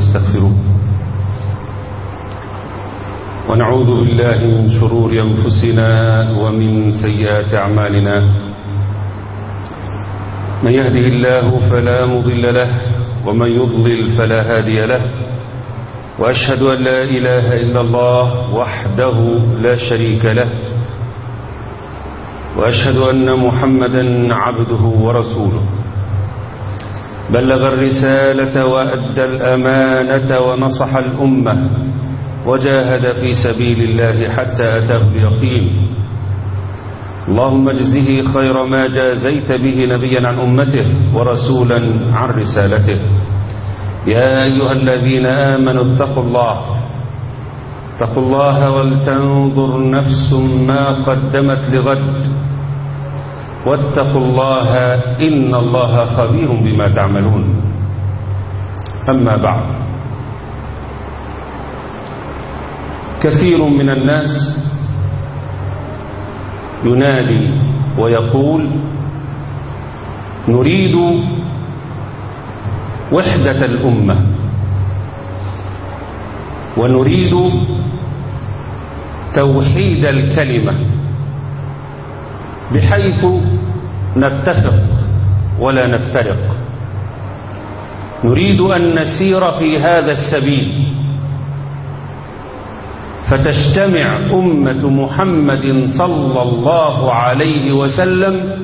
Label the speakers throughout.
Speaker 1: ونستغفره ونعوذ بالله من شرور أنفسنا ومن سيئات أعمالنا من يهده الله فلا مضل له ومن يضلل فلا هادي له وأشهد أن لا إله إلا الله وحده لا شريك له وأشهد أن محمدا عبده ورسوله بلغ الرسالة وأدى الأمانة ونصح الأمة وجاهد في سبيل الله حتى أتاه اليقين اللهم اجزه خير ما جازيت به نبيا عن أمته ورسولا عن رسالته يا أيها الذين آمنوا اتقوا الله اتقوا الله ولتنظر نفس ما قدمت لغد واتقوا الله إن الله خبير بما تعملون أما بعد كثير من الناس ينادي ويقول نريد وحدة الأمة ونريد توحيد الكلمة بحيث نتفق ولا نفترق نريد أن نسير في هذا السبيل فتجتمع أمة محمد صلى الله عليه وسلم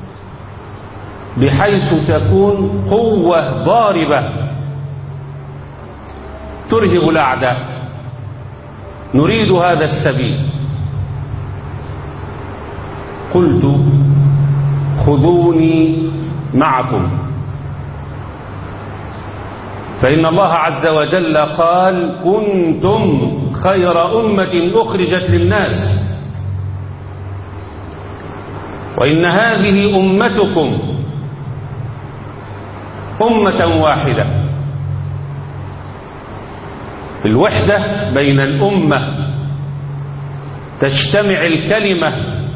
Speaker 1: بحيث تكون قوة ضاربة ترهب الأعداء نريد هذا السبيل قلت خذوني معكم فإن الله عز وجل قال كنتم خير أمة أخرجت للناس وإن هذه أمتكم أمة واحدة الوحدة بين الأمة تجتمع الكلمة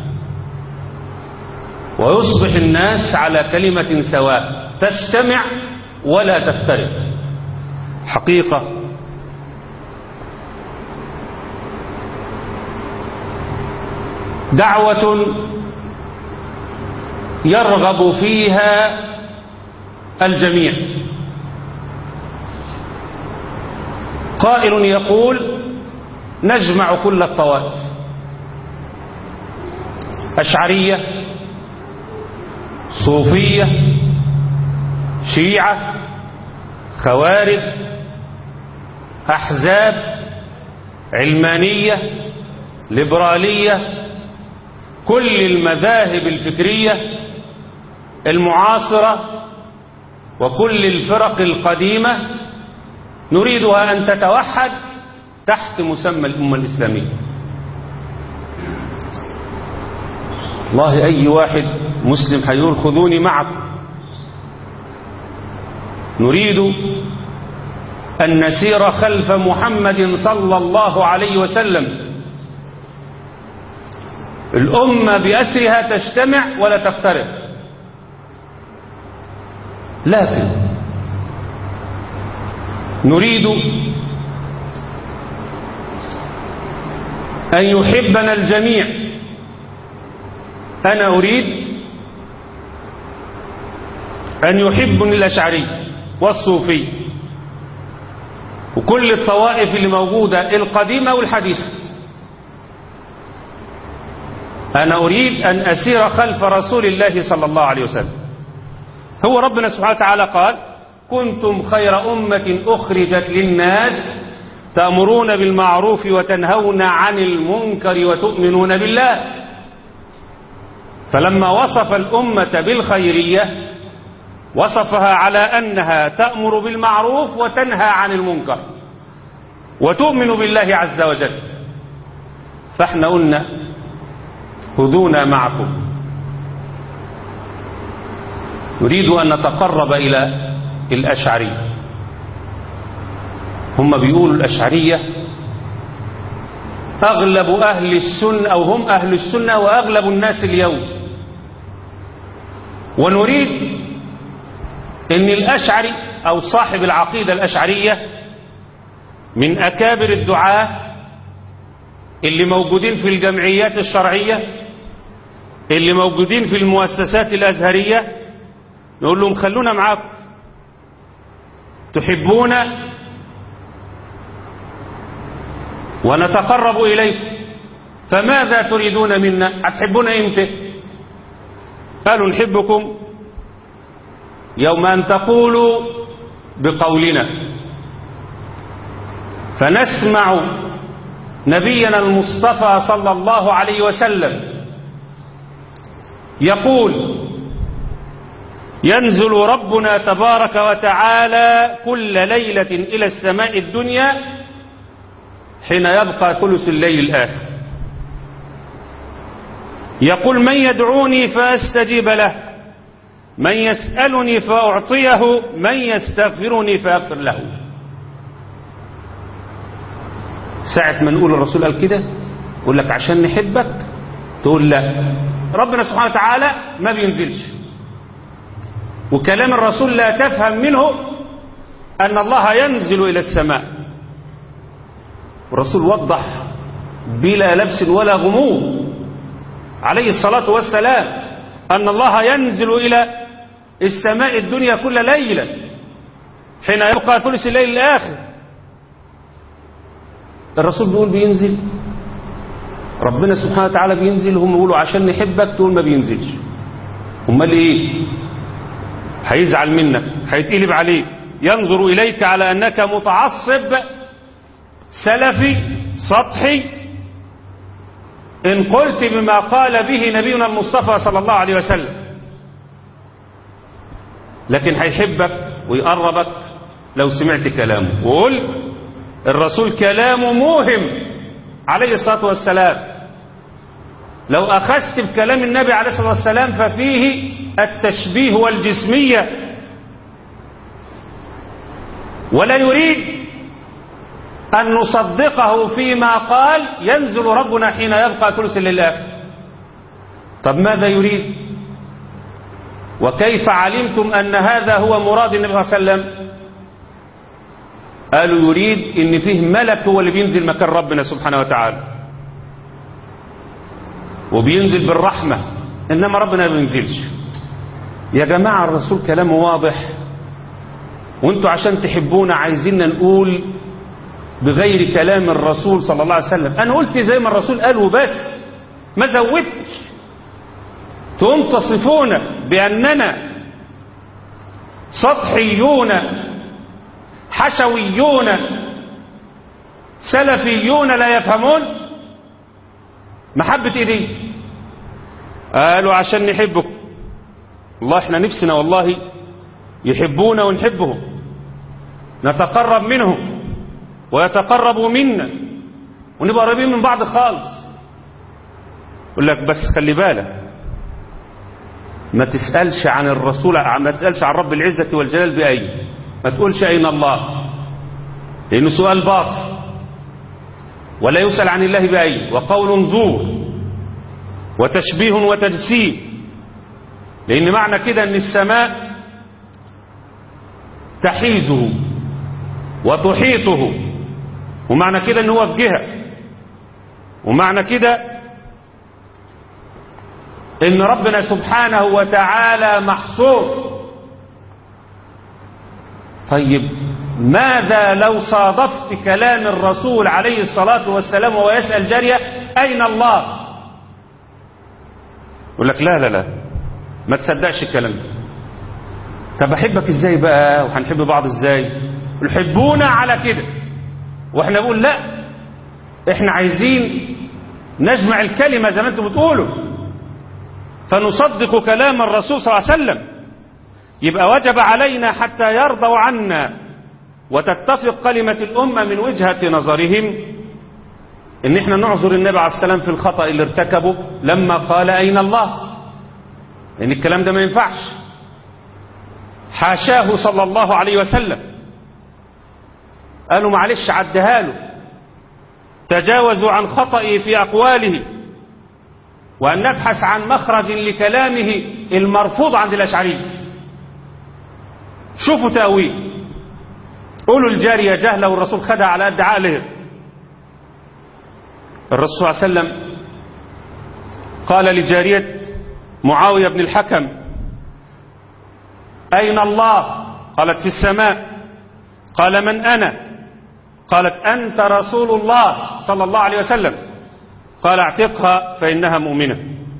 Speaker 1: ويصبح الناس على كلمة سواء تجتمع ولا تفترق حقيقة دعوة يرغب فيها الجميع قائل يقول نجمع كل الطوائف أشعرية صوفية شيعة خوارج أحزاب علمانية ليبرالية كل المذاهب الفكرية المعاصرة وكل الفرق القديمة نريدها أن تتوحد تحت مسمى الأمة الإسلامية الله أي واحد مسلم حيقول خذوني معكم نريد أن نسير خلف محمد صلى الله عليه وسلم الأمة بأسرها تجتمع ولا تفترق لكن نريد أن يحبنا الجميع أنا أريد أن يحبني الأشعري والصوفي وكل الطوائف اللي موجودة القديمة والحديثة أنا أريد أن أسير خلف رسول الله صلى الله عليه وسلم هو ربنا سبحانه وتعالى قال كنتم خير أمة أخرجت للناس تأمرون بالمعروف وتنهون عن المنكر وتؤمنون بالله فلما وصف الأمة بالخيرية وصفها على أنها تأمر بالمعروف وتنهى عن المنكر وتؤمن بالله عز وجل فاحنا قلنا خذونا معكم نريد أن نتقرب إلى الأشعري هم بيقولوا الأشعرية أغلب أهل السنة أو هم أهل السنة وأغلب الناس اليوم ونريد أن الأشعري أو صاحب العقيدة الأشعرية من أكابر الدعاة اللي موجودين في الجمعيات الشرعية اللي موجودين في المؤسسات الأزهرية نقول لهم خلونا معاكم تحبون ونتقرب إليكم فماذا تريدون منا هتحبون امتى قالوا نحبكم يوم أن تقولوا بقولنا فنسمع نبينا المصطفى صلى الله عليه وسلم يقول ينزل ربنا تبارك وتعالى كل ليلة إلى السماء الدنيا حين يبقى ثلث الليل الآخر يقول من يدعوني فأستجيب له من يسألني فأعطيه من يستغفرني فأغفر له ساعة ما نقول الرسول قال كده يقول لك عشان نحبك تقول لا ربنا سبحانه وتعالى ما بينزلش وكلام الرسول لا تفهم منه أن الله ينزل إلى السماء الرسول وضح بلا لبس ولا غموض عليه الصلاة والسلام أن الله ينزل إلى السماء الدنيا كل ليلة حين يبقى ثلث الليل الآخر الرسول بيقول بينزل ربنا سبحانه وتعالى بينزل هم يقولوا عشان نحبك تقول ما بينزلش امال ايه هيزعل منك هيتقلب عليك ينظر اليك على انك متعصب سلفي سطحي ان قلت بما قال به نبينا المصطفى صلى الله عليه وسلم لكن هيحبك ويقربك لو سمعت كلامه وقلت الرسول كلامه موهم عليه الصلاة والسلام لو أخذت بكلام النبي عليه الصلاة والسلام ففيه التشبيه والجسمية ولا يريد أن نصدقه فيما قال ينزل ربنا حين يبقى ثلث للآخر طب ماذا يريد وكيف علمتم أن هذا هو مراد النبي صلى الله عليه وسلم قالوا يريد ان فيه ملك هو اللي بينزل مكان ربنا سبحانه وتعالى وبينزل بالرحمة انما ربنا ما بينزلش يا جماعة الرسول كلامه واضح وانتوا عشان تحبونا عايزيننا نقول بغير كلام الرسول صلى الله عليه وسلم انا قلت زي ما الرسول قال وبس ما زودتش تقوم تصفونا باننا سطحيون حشويون سلفيون لا يفهمون محبة ايه دي قالوا عشان نحبك الله احنا نفسنا والله يحبونا ونحبهم نتقرب منهم ويتقربوا منا ونبقى قريبين من بعض خالص يقول لك بس خلي بالك ما تسألش عن الرسول ما تسألش عن رب العزة والجلال بأي ما تقولش أين الله لأنه سؤال باطل ولا يسأل عن الله بأي وقول زور وتشبيه وتجسيم لأن معنى كده أن السماء تحيزه وتحيطه ومعنى كده أنه هو في جهة ومعنى كده أن ربنا سبحانه وتعالى محصور طيب ماذا لو صادفت كلام الرسول عليه الصلاة والسلام وهو يسأل جارية أين الله يقول لك لا لا لا ما تصدقش الكلام ده طب أحبك إزاي بقى وهنحب بعض إزاي يحبونا على كده وإحنا نقول لا إحنا عايزين نجمع الكلمة زي ما أنتم بتقولوا فنصدق كلام الرسول صلى الله عليه وسلم يبقى وجب علينا حتى يرضوا عنا وتتفق كلمة الأمة من وجهة نظرهم ان احنا نعذر النبي عليه السلام في الخطأ اللي ارتكبه لما قال اين الله لان الكلام ده ما ينفعش حاشاه صلى الله عليه وسلم قالوا معلش عدها له تجاوزوا عن خطئه في أقواله وأن نبحث عن مخرج لكلامه المرفوض عند الأشعرية شوفوا تأويل قولوا الجارية جهلة والرسول خدها على قد عقله الرسول صلى الله عليه وسلم قال لجارية معاوية بن الحكم أين الله قالت في السماء قال من أنا قالت أنت رسول الله صلى الله عليه وسلم قال اعتقها فإنها مؤمنة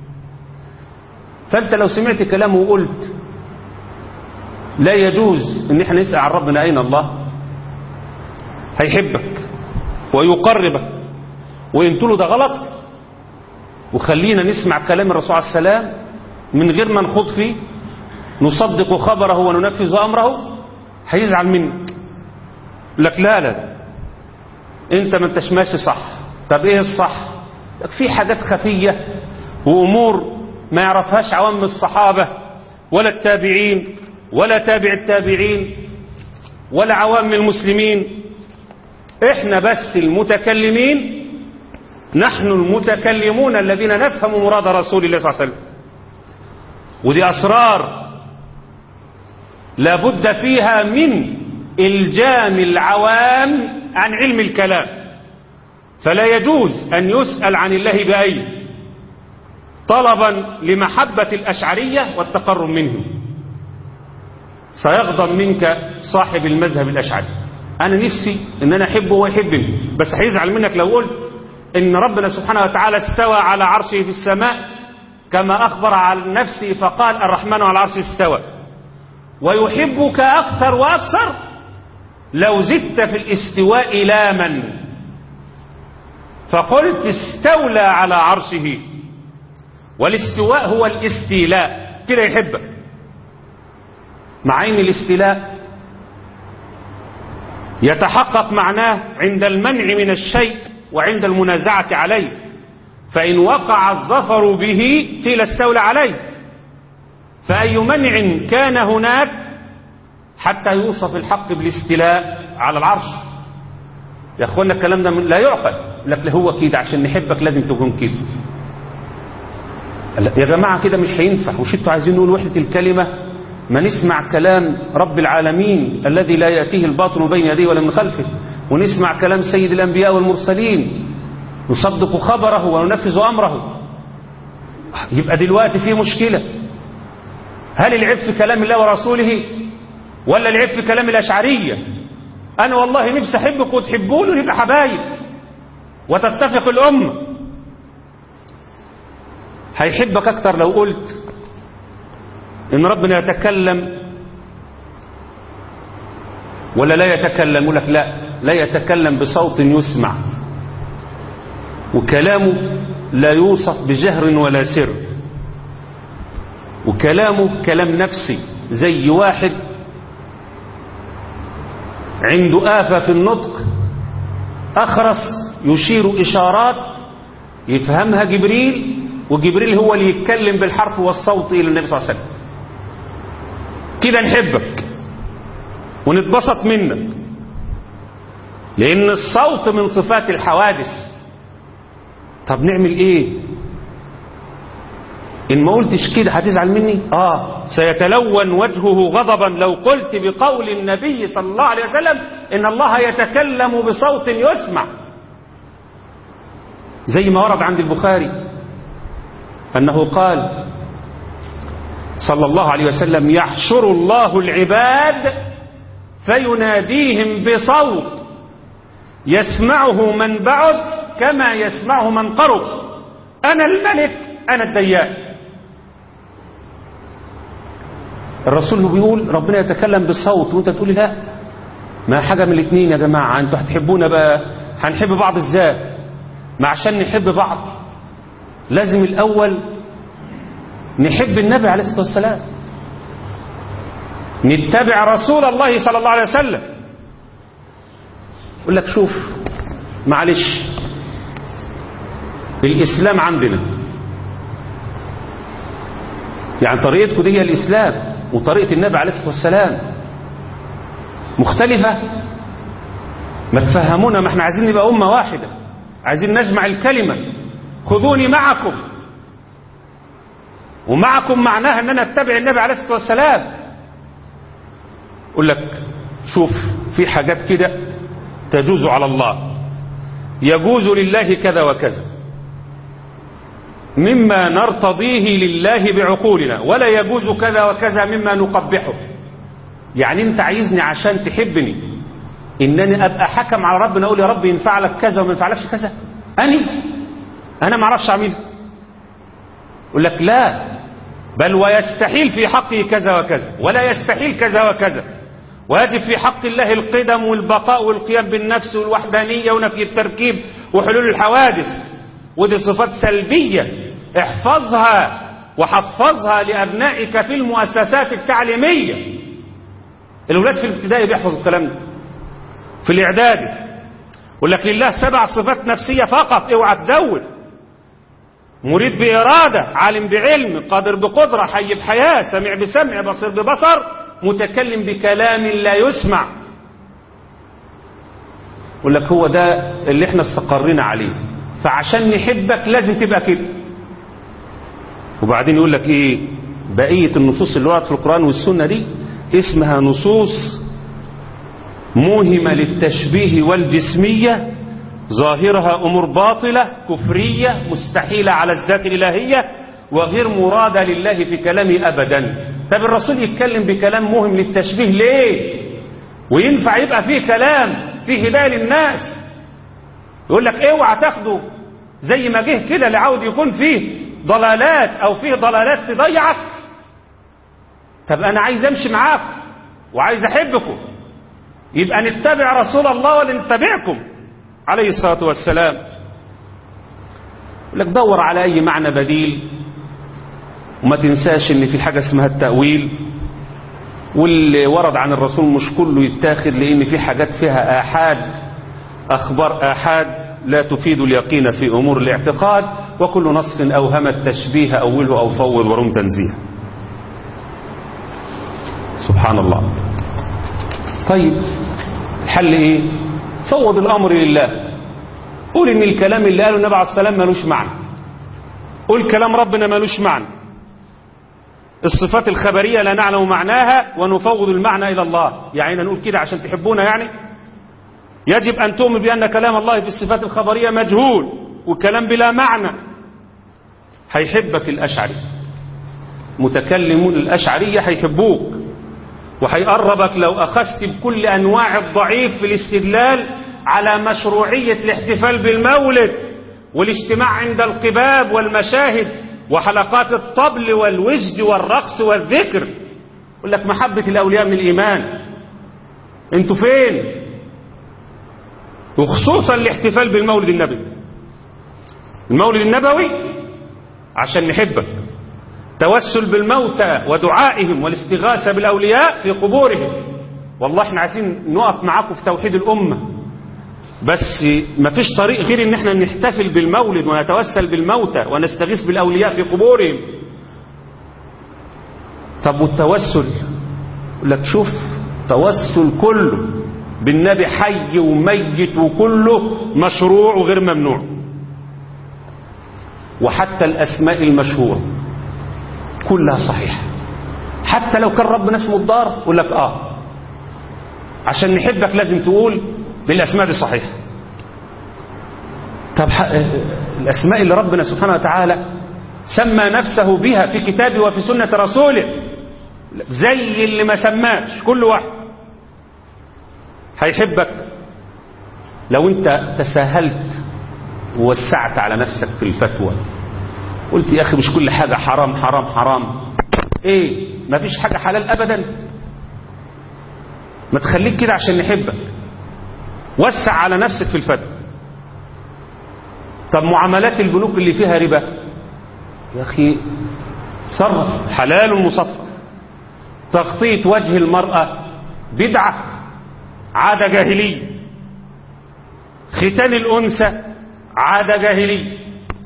Speaker 1: فأنت لو سمعت كلامه وقلت لا يجوز ان احنا نسأل عن ربنا أين الله هيحبك ويقربك وإن له ده غلط وخلينا نسمع كلام الرسول عليه السلام من غير ما نخوض فيه نصدق خبره وننفذ أمره هيزعل منك لك لا لا انت ما انتش ماشي صح طب ايه الصح لك في حاجات خفية وامور ما يعرفهاش عوام الصحابة ولا التابعين ولا تابع التابعين ولا عوام المسلمين احنا بس المتكلمين نحن المتكلمون الذين نفهم مراد رسول الله صلى الله عليه وسلم ودي أسرار لابد فيها من إلجام العوام عن علم الكلام فلا يجوز أن يسأل عن الله بأي طلبا لمحبة الأشعرية والتقرب منهم سيغضب منك صاحب المذهب الأشعري أنا نفسي أن أنا أحبه ويحبني بس هيزعل منك لو قلت إن ربنا سبحانه وتعالى استوى على عرشه في السماء كما أخبر عن نفسه فقال الرحمن على العرش استوى ويحبك أكثر وأكثر لو زدت في الاستواء لاما فقلت استولى على عرشه والاستواء هو الاستيلاء كده يحبك مع ان الاستيلاء يتحقق معناه عند المنع من الشيء وعند المنازعة عليه فإن وقع الظفر به قيل استولى عليه فأي منع كان هناك حتى يوصف الحق بالاستيلاء على العرش يا اخوانا الكلام ده لا يعقل لك هو كده عشان نحبك لازم تكون كده يا جماعة كده مش هينفع وش انتوا عايزين نقول وحدة الكلمة ما نسمع كلام رب العالمين الذي لا يأتيه الباطل بين يديه ولا من خلفه ونسمع كلام سيد الأنبياء والمرسلين نصدق خبره وننفذ أمره يبقى دلوقتي في مشكلة هل العيب في كلام الله ورسوله ولا العيب في كلام الأشعرية أنا والله نفسي أحبك وتحبوني ونبقى حبايب وتتفق الأمة هيحبك أكتر لو قلت إن ربنا يتكلم ولا لا يتكلم يقول لك لا لا يتكلم بصوت يسمع وكلامه لا يوصف بجهر ولا سر وكلامه كلام نفسي زي واحد عنده آفة في النطق أخرس يشير إشارات يفهمها جبريل وجبريل هو اللي يتكلم بالحرف والصوت إلى النبي صلى الله عليه وسلم كده نحبك ونتبسط منك لأن الصوت من صفات الحوادث طب نعمل إيه إن ما قلتش كده هتزعل مني آه سيتلون وجهه غضبا لو قلت بقول النبي صلى الله عليه وسلم إن الله يتكلم بصوت يسمع زي ما ورد عند البخاري أنه قال صلى الله عليه وسلم يحشر الله العباد فيناديهم بصوت يسمعه من بعد كما يسمعه من قرب أنا الملك أنا الديان الرسول بيقول ربنا يتكلم بصوت وانت تقول لا ما حاجة من الاثنين يا جماعة انتوا هتحبونا بقى هنحب بعض ازاي ما عشان نحب بعض لازم الأول نحب النبي عليه الصلاة والسلام نتبع رسول الله صلى الله عليه وسلم يقول لك شوف معلش الإسلام عندنا يعني طريقتكم دي هي الإسلام وطريقة النبي عليه الصلاة والسلام مختلفة ما تفهمونا ما احنا عايزين نبقى أمة واحدة عايزين نجمع الكلمة خذوني معكم ومعكم معناها ان انا اتبع النبي عليه الصلاة والسلام يقول لك شوف في حاجات كده تجوز على الله يجوز لله كذا وكذا مما نرتضيه لله بعقولنا ولا يجوز كذا وكذا مما نقبحه يعني انت عايزني عشان تحبني انني ابقى حكم على ربنا اقول يا رب ينفع لك كذا وما ينفعلكش كذا اني انا ما اعرفش اعملها يقول لك لا بل ويستحيل في حقه كذا وكذا ولا يستحيل كذا وكذا ويجب في حق الله القدم والبقاء والقيام بالنفس والوحدانية ونفي التركيب وحلول الحوادث ودي صفات سلبية احفظها وحفظها لأبنائك في المؤسسات التعليمية الأولاد في الابتدائي بيحفظوا الكلام ده في الإعدادي يقول لك لله سبع صفات نفسية فقط اوعى تزود مريد بإرادة عالم بعلم قادر بقدرة حي بحياة سمع بسمع بصير ببصر متكلم بكلام لا يسمع يقول لك هو ده اللي احنا استقرينا عليه فعشان نحبك لازم تبقى كده وبعدين يقول لك ايه بقية النصوص اللي وردت في القرآن والسنة دي اسمها نصوص موهمة للتشبيه والجسمية ظاهرها أمور باطلة كفرية مستحيلة على الذات الإلهية وغير مرادة لله في كلامه أبدا طب الرسول يتكلم بكلام مهم للتشبيه ليه وينفع يبقى فيه كلام فيه هداية للناس يقول لك اوعى تاخده زي ما جه كده لعود يكون فيه ضلالات او فيه ضلالات تضيعك طب انا عايز امشي معاكم وعايز احبكم يبقى نتبع رسول الله ولا نتبعكم عليه الصلاة والسلام يقول لك دور على اي معنى بديل وما تنساش ان في حاجة اسمها التأويل واللي ورد عن الرسول مش كله يتاخد لان في حاجات فيها آحاد اخبار آحاد لا تفيد اليقين في امور الاعتقاد وكل نص اوهم التشبيه اوله او فوض ورم تنزيه سبحان الله طيب الحل ايه فوض الامر لله قول ان الكلام اللي قاله النبي عليه السلام ملوش معنى قول كلام ربنا ملوش معنى الصفات الخبرية لا نعلم معناها ونفوض المعنى إلى الله يعني نقول كده عشان تحبونا يعني يجب أن تؤمن بأن كلام الله في الصفات الخبرية مجهول وكلام بلا معنى هيحبك الأشعري متكلمون الأشعرية هيحبوك وهيقربك لو أخذت بكل أنواع الضعيف في الاستدلال على مشروعية الاحتفال بالمولد والاجتماع عند القباب والمشاهد وحلقات الطبل والوجد والرقص والذكر يقول لك محبة الأولياء من الإيمان انتوا فين وخصوصا الاحتفال بالمولد النبوي المولد النبوي عشان نحبك توسل بالموتى ودعائهم والاستغاثة بالأولياء في قبورهم والله احنا عايزين نقف معاكم في توحيد الأمة بس ما فيش طريق غير ان احنا نحتفل بالمولد ونتوسل بالموتى ونستغيث بالأولياء في قبورهم طب والتوسل يقول لك شوف توسل كله بالنبي حي وميت وكله مشروع وغير ممنوع وحتى الأسماء المشهورة كلها صحيحة حتى لو كان ربنا اسمه الدار يقول لك اه عشان نحبك لازم تقول بالأسماء دي صحيحة طب الأسماء اللي ربنا سبحانه وتعالى سمى نفسه بها في كتابه وفي سنة رسوله زي اللي ما سماش كل واحد هيحبك لو انت تساهلت ووسعت على نفسك في الفتوى قلت يا أخي مش كل حاجة حرام حرام حرام ايه ما فيش حاجة حلال أبدا ما تخليك كده عشان نحبك وسع على نفسك في الفتوى طب معاملات البنوك اللي فيها ربا يا أخي صرف حلال مصفى تغطية وجه المرأة بدعة عادة جاهلية ختان الأنثى عادة جاهلية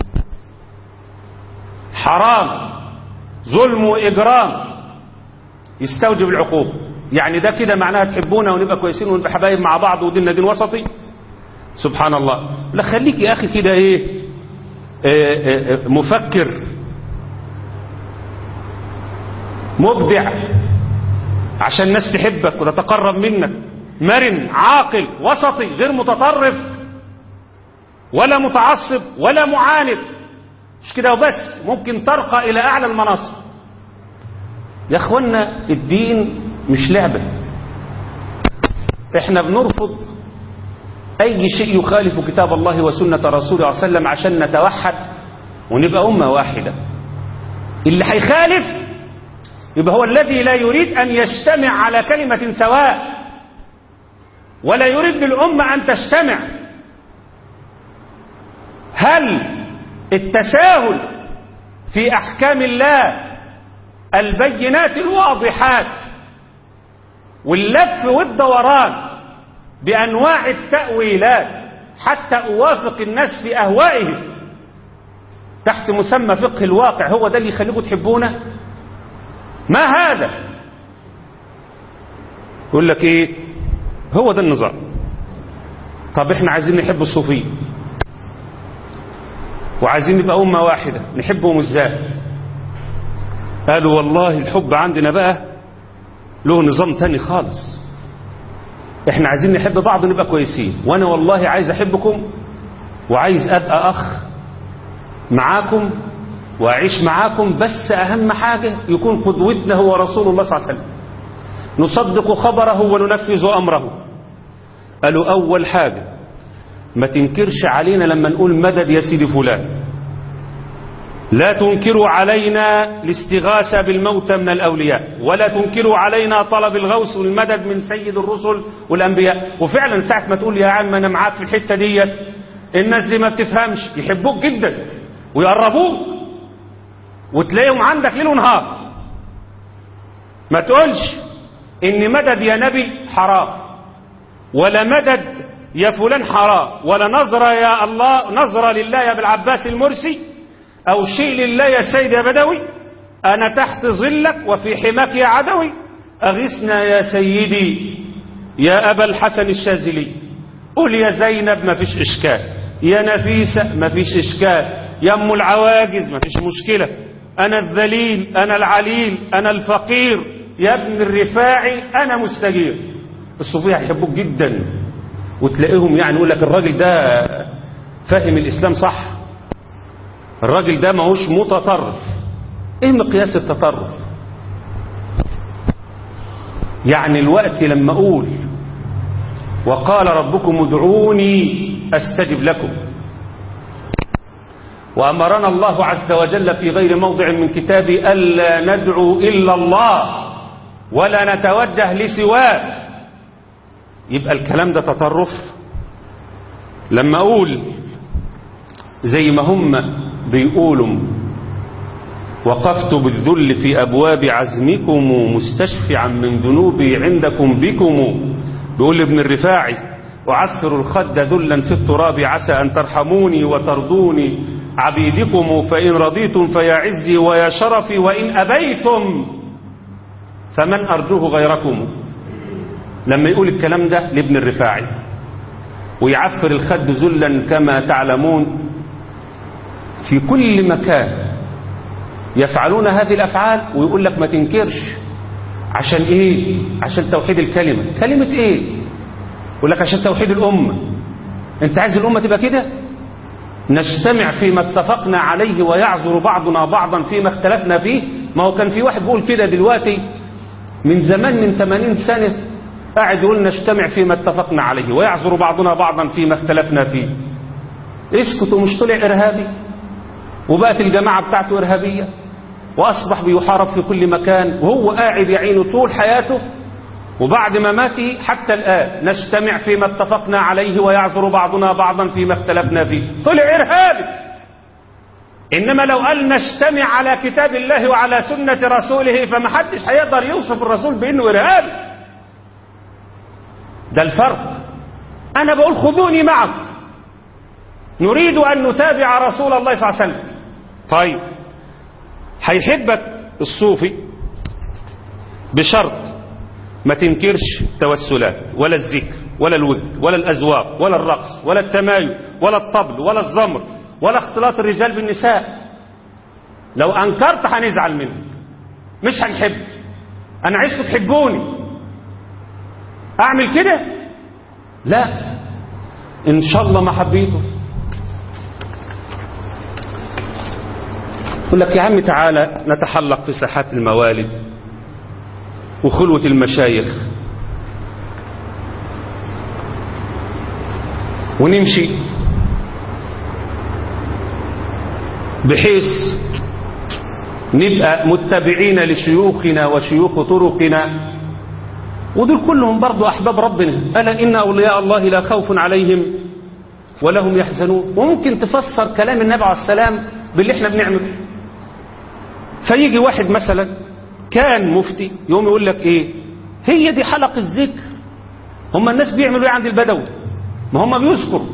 Speaker 1: حرام ظلم وإجرام يستوجب العقوبة يعني ده كده معناها تحبونا ونبقى كويسين ونبقى حبايب مع بعض وديننا دين وسطي سبحان الله لا خليك يا أخي كده إيه آه آه مفكر مبدع عشان الناس تحبك وتتقرب منك مرن عاقل وسطي غير متطرف ولا متعصب ولا معاند مش كده وبس ممكن ترقى إلى أعلى المناصب يا اخوانا الدين مش لعبة احنا بنرفض اي شيء يخالف كتاب الله وسنة رسوله صلى الله عليه وسلم عشان نتوحد ونبقى أمة واحدة اللي هيخالف يبقى هو الذي لا يريد أن يجتمع على كلمة سواء ولا يريد للأمة أن تجتمع هل التساهل في أحكام الله البينات الواضحات واللف والدوران بأنواع التأويلات حتى أوافق الناس في أهوائهم تحت مسمى فقه الواقع هو ده اللي يخليكم تحبونا ما هذا يقول لك ايه هو ده النظام طب احنا عايزين نحب الصوفيه وعايزين نبقى أمة واحدة نحبهم ازاي قالوا والله الحب عندنا بقى له نظام تاني خالص احنا عايزين نحب بعض ونبقى كويسين وانا والله عايز احبكم وعايز ابقى اخ معاكم واعيش معاكم بس اهم حاجة يكون قدوتنا هو رسول الله صلى الله عليه وسلم نصدق خبره وننفذ امره قالوا اول حاجة ما تنكرش علينا لما نقول مدد يا سيدي فلان لا تنكروا علينا الاستغاثة بالموتى من الأولياء ولا تنكروا علينا طلب الغوث والمدد من سيد الرسل والأنبياء وفعلا ساعة ما تقول يا عم أنا معاك في الحتة ديت الناس دي ما بتفهمش يحبوك جدا ويقربوك وتلاقيهم عندك ليل ونهار ما تقولش ان مدد يا نبي حرام ولا مدد يا فلان حرام ولا نظرة يا الله نظرة لله يا بالعباس المرسي أو شيء لله يا سيد يا بدوي أنا تحت ظلك وفي حماك يا عدوي أغثنا يا سيدي يا أبا الحسن الشاذلي قل يا زينب ما فيش إشكال يا نفيسة ما فيش إشكال يا أم العواجز ما فيش مشكلة أنا الذليل أنا العليل أنا الفقير يا ابن الرفاعي أنا مستجير الصوفية يحبوك جدا وتلاقيهم يعني يقول لك الراجل ده فاهم الإسلام صح الراجل ده ماهوش متطرف ايه مقياس التطرف يعني الوقت لما اقول وقال ربكم ادعوني استجب لكم وامرنا الله عز وجل في غير موضع من كتابه الا ندعو الا الله ولا نتوجه لسواه يبقى الكلام ده تطرف لما اقول زي ما هم بيقولوا وقفت بالذل في أبواب عزمكم مستشفعا من ذنوبي عندكم بكم بيقول ابن الرفاعي وعثر الخد ذلا في التراب عسى أن ترحموني وترضوني عبيدكم فإن رضيتم فيا عزي ويا شرفي وإن أبيتم فمن أرجوه غيركم لما يقول الكلام ده لابن الرفاعي ويعفر الخد ذلا كما تعلمون في كل مكان يفعلون هذه الأفعال ويقول لك ما تنكرش عشان إيه عشان توحيد الكلمة كلمة إيه يقول لك عشان توحيد الأمة أنت عايز الأمة تبقى كده نجتمع فيما اتفقنا عليه ويعذر بعضنا بعضا فيما اختلفنا فيه ما هو كان في واحد بيقول كده دلوقتي من زمان من 80 سنة قاعد يقول نجتمع فيما اتفقنا عليه ويعذر بعضنا بعضا فيما اختلفنا فيه اسكتوا مش طلع إرهابي وبقت الجماعة بتاعته إرهابية وأصبح بيحارب في كل مكان وهو قاعد يعينه طول حياته وبعد مماته حتى الآن نجتمع فيما اتفقنا عليه ويعذر بعضنا بعضا فيما اختلفنا فيه طلع إرهابي إنما لو قال نجتمع على كتاب الله وعلى سنة رسوله فمحدش هيقدر يوصف الرسول بأنه إرهابي ده الفرق أنا بقول خذوني معكم نريد أن نتابع رسول الله صلى الله عليه وسلم طيب هيحبك الصوفي بشرط ما تنكرش التوسلات ولا الذكر ولا الود ولا الأزواق ولا الرقص ولا التمايل ولا الطبل ولا الزمر ولا اختلاط الرجال بالنساء لو أنكرت هنزعل منك مش هنحب أنا عايزكم تحبوني اعمل كده لا ان شاء الله ما حبيته يقول لك يا عم تعالى نتحلق في ساحات الموالد وخلوة المشايخ ونمشي بحيث نبقى متبعين لشيوخنا وشيوخ طرقنا ودول كلهم برضو أحباب ربنا ألا إن أولياء الله لا خوف عليهم ولا هم يحزنون وممكن تفسر كلام النبي عليه السلام باللي احنا بنعمله فيجي واحد مثلا كان مفتي يوم يقول لك ايه هي دي حلق الذكر هم الناس بيعملوا ايه عند البدوي ما هم بيذكروا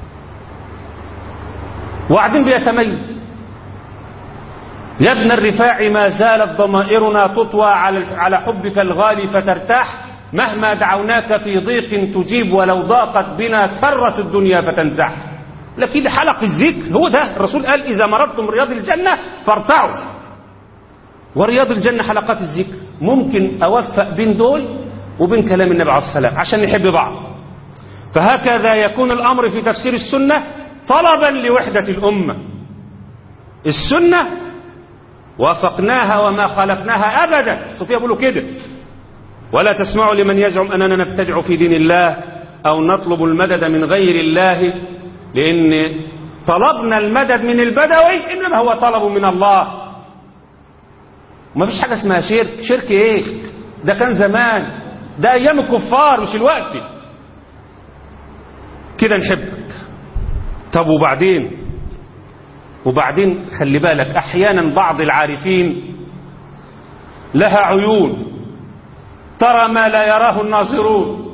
Speaker 1: وبعدين بيتميز يا ابن الرفاع ما زالت ضمائرنا تطوى على على حبك الغالي فترتاح مهما دعوناك في ضيق تجيب ولو ضاقت بنا كرة الدنيا فتنزح لكن حلق الذكر هو ده الرسول قال إذا مرضتم رياض الجنة فارتعوا ورياض الجنة حلقات الذكر ممكن أوفق بين دول وبين كلام النبي عليه السلام عشان نحب بعض فهكذا يكون الأمر في تفسير السنة طلبا لوحدة الأمة السنة وافقناها وما خالفناها أبدا الصوفية بيقولوا كده ولا تسمعوا لمن يزعم أننا نبتدع في دين الله أو نطلب المدد من غير الله لأن طلبنا المدد من البدوي إنما هو طلب من الله وما فيش حاجة اسمها شرك شرك ايه ده كان زمان ده ايام الكفار مش الوقت كده نحبك طب وبعدين وبعدين خلي بالك احيانا بعض العارفين لها عيون ترى ما لا يراه الناظرون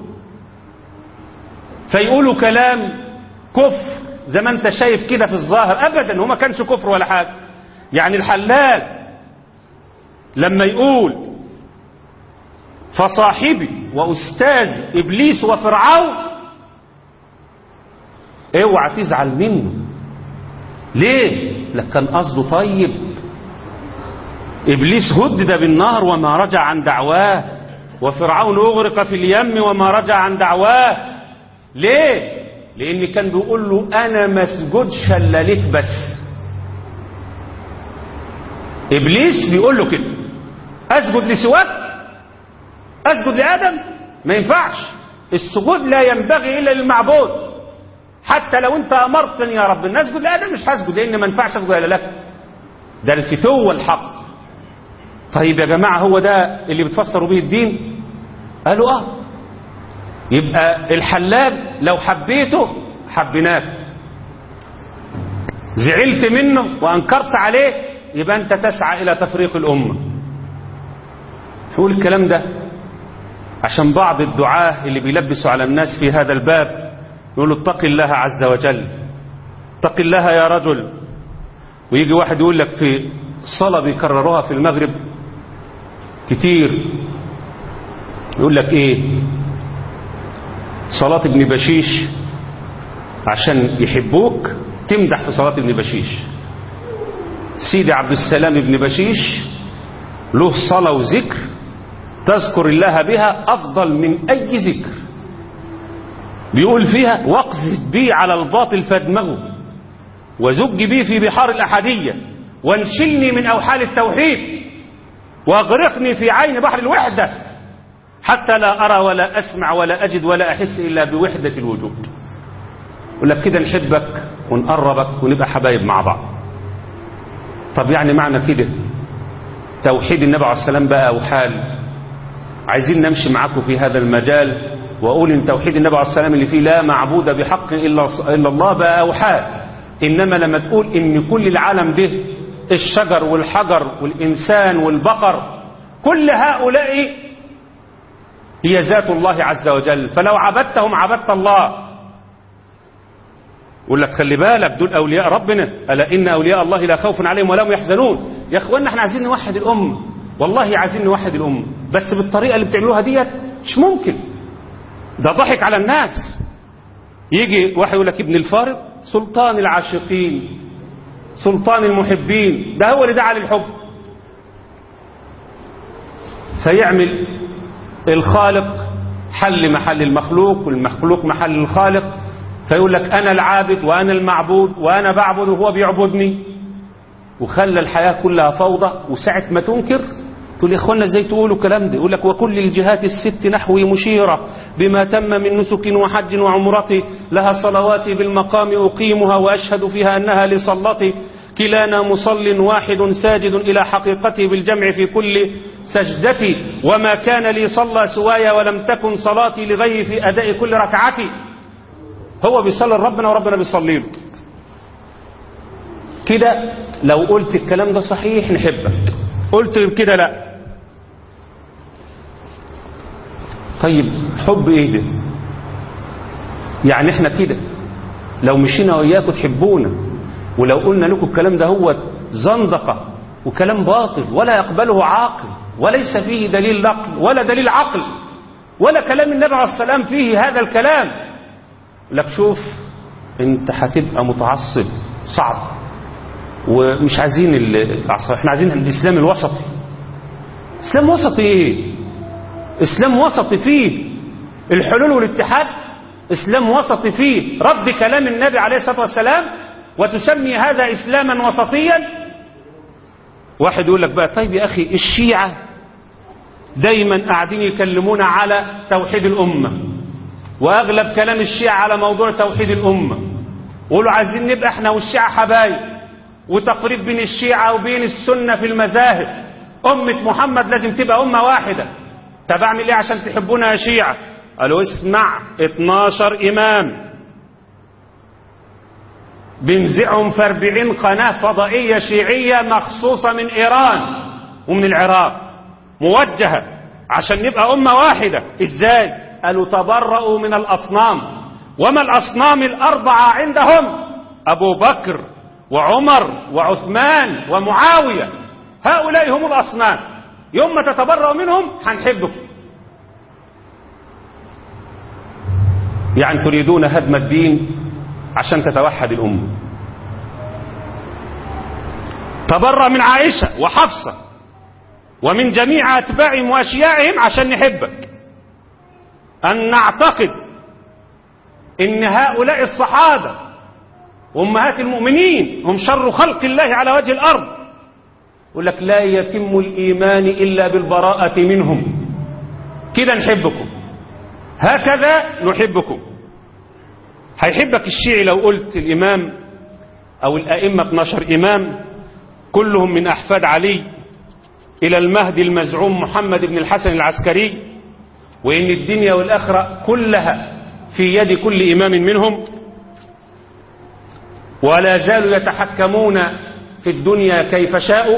Speaker 1: فيقولوا كلام كفر زي ما انت شايف كده في الظاهر ابدا هو ما كانش كفر ولا حاجه يعني الحلال لما يقول فصاحبي وأستاذي إبليس وفرعون اوعى تزعل منه ليه لك كان قصده طيب إبليس هدد بالنار وما رجع عن دعواه وفرعون أغرق في اليم وما رجع عن دعواه ليه لأن كان بيقول له أنا مسجدش إلا لك بس إبليس بيقول له كده أسجد لسواك أسجد لآدم ما ينفعش السجود لا ينبغي إلا للمعبود حتى لو أنت أمرتني يا رب أن أسجد لآدم مش هسجد لأن ما ينفعش أسجد إلا لك ده الفتو والحق طيب يا جماعة هو ده اللي بتفسروا به الدين قالوا آه يبقى الحلاب لو حبيته حبيناك زعلت منه وأنكرت عليه يبقى أنت تسعى إلى تفريق الأمة يقول الكلام ده عشان بعض الدعاة اللي بيلبسوا على الناس في هذا الباب يقولوا اتق الله عز وجل اتق الله يا رجل ويجي واحد يقول لك في صلاة بيكرروها في المغرب كتير يقول لك ايه صلاة ابن بشيش عشان يحبوك تمدح في صلاة ابن بشيش سيدي عبد السلام ابن بشيش له صلاة وذكر تذكر الله بها أفضل من أي ذكر بيقول فيها واقذف بي على الباطل فادمغه وزج بي في بحار الأحدية وانشلني من أوحال التوحيد واغرقني في عين بحر الوحدة حتى لا أرى ولا أسمع ولا أجد ولا أحس إلا بوحدة الوجود يقول لك كده نحبك ونقربك ونبقى حبايب مع بعض طب يعني معنى كده توحيد النبي عليه السلام بقى وحال عايزين نمشي معاكم في هذا المجال واقول ان توحيد النبي عليه السلام اللي فيه لا معبود بحق الا الا الله بقى اوحال انما لما تقول ان كل العالم ده الشجر والحجر والانسان والبقر كل هؤلاء هي ذات الله عز وجل فلو عبدتهم عبدت الله يقول لك خلي بالك دول اولياء ربنا الا ان اولياء الله لا خوف عليهم ولا هم يحزنون يا اخوانا احنا عايزين نوحد الامه والله عايزين نوحد الامه بس بالطريقه اللي بتعملوها ديت مش ممكن ده ضحك على الناس يجي واحد يقول لك ابن الفارض سلطان العاشقين سلطان المحبين ده هو اللي دعا للحب فيعمل الخالق حل محل المخلوق والمخلوق محل الخالق فيقول لك أنا العابد وأنا المعبود وأنا بعبد وهو بيعبدني وخلى الحياة كلها فوضى وساعة ما تنكر تقول يا اخوانا ازاي تقولوا الكلام ده يقول لك وكل الجهات الست نحوي مشيرة بما تم من نسك وحج وعمرة لها صلواتي بالمقام أقيمها وأشهد فيها أنها لصلتي كلانا مصل واحد ساجد إلى حقيقته بالجمع في كل سجدتي وما كان لي صلى سواي ولم تكن صلاتي لغيري في أداء كل ركعتي هو بيصلي لربنا وربنا بيصلي له كده لو قلت الكلام ده صحيح نحبك قلت كده لا طيب حب ايه ده يعني احنا كده لو مشينا وياكم تحبونا ولو قلنا لكم الكلام ده هو زندقة وكلام باطل ولا يقبله عاقل وليس فيه دليل نقل ولا دليل عقل ولا كلام النبي عليه السلام فيه هذا الكلام لك شوف انت هتبقى متعصب صعب ومش عايزين العصر احنا عايزين الاسلام الوسطي اسلام وسطي ايه اسلام وسطي فيه الحلول والاتحاد اسلام وسطي فيه رد كلام النبي عليه الصلاه والسلام وتسمي هذا اسلاما وسطيا واحد يقول لك بقى طيب يا اخي الشيعه دايما قاعدين يكلمونا على توحيد الامه واغلب كلام الشيعه على موضوع توحيد الامه ويقولوا عايزين نبقى احنا والشيعه حبايب وتقريب بين الشيعة وبين السنة في المذاهب أمة محمد لازم تبقى أمة واحدة طب أعمل إيه عشان تحبونا يا شيعة قالوا اسمع 12 إمام بنزعهم في 40 قناة فضائية شيعية مخصوصة من إيران ومن العراق موجهة عشان نبقى أمة واحدة إزاي قالوا تبرؤوا من الأصنام وما الأصنام الأربعة عندهم أبو بكر وعمر وعثمان ومعاوية هؤلاء هم الأصنام يوم ما تتبرأوا منهم هنحبكم يعني تريدون هدم الدين عشان تتوحد الأمة تبرأ من عائشة وحفصة ومن جميع أتباعهم وأشيائهم عشان نحبك أن نعتقد إن هؤلاء الصحابة وأمهات المؤمنين هم شر خلق الله على وجه الأرض يقول لك لا يتم الإيمان إلا بالبراءة منهم كده نحبكم هكذا نحبكم هيحبك الشيعي لو قلت الإمام أو الأئمة 12 إمام كلهم من أحفاد علي إلى المهدي المزعوم محمد بن الحسن العسكري وإن الدنيا والآخرة كلها في يد كل إمام منهم ولا زالوا يتحكمون في الدنيا كيف شاءوا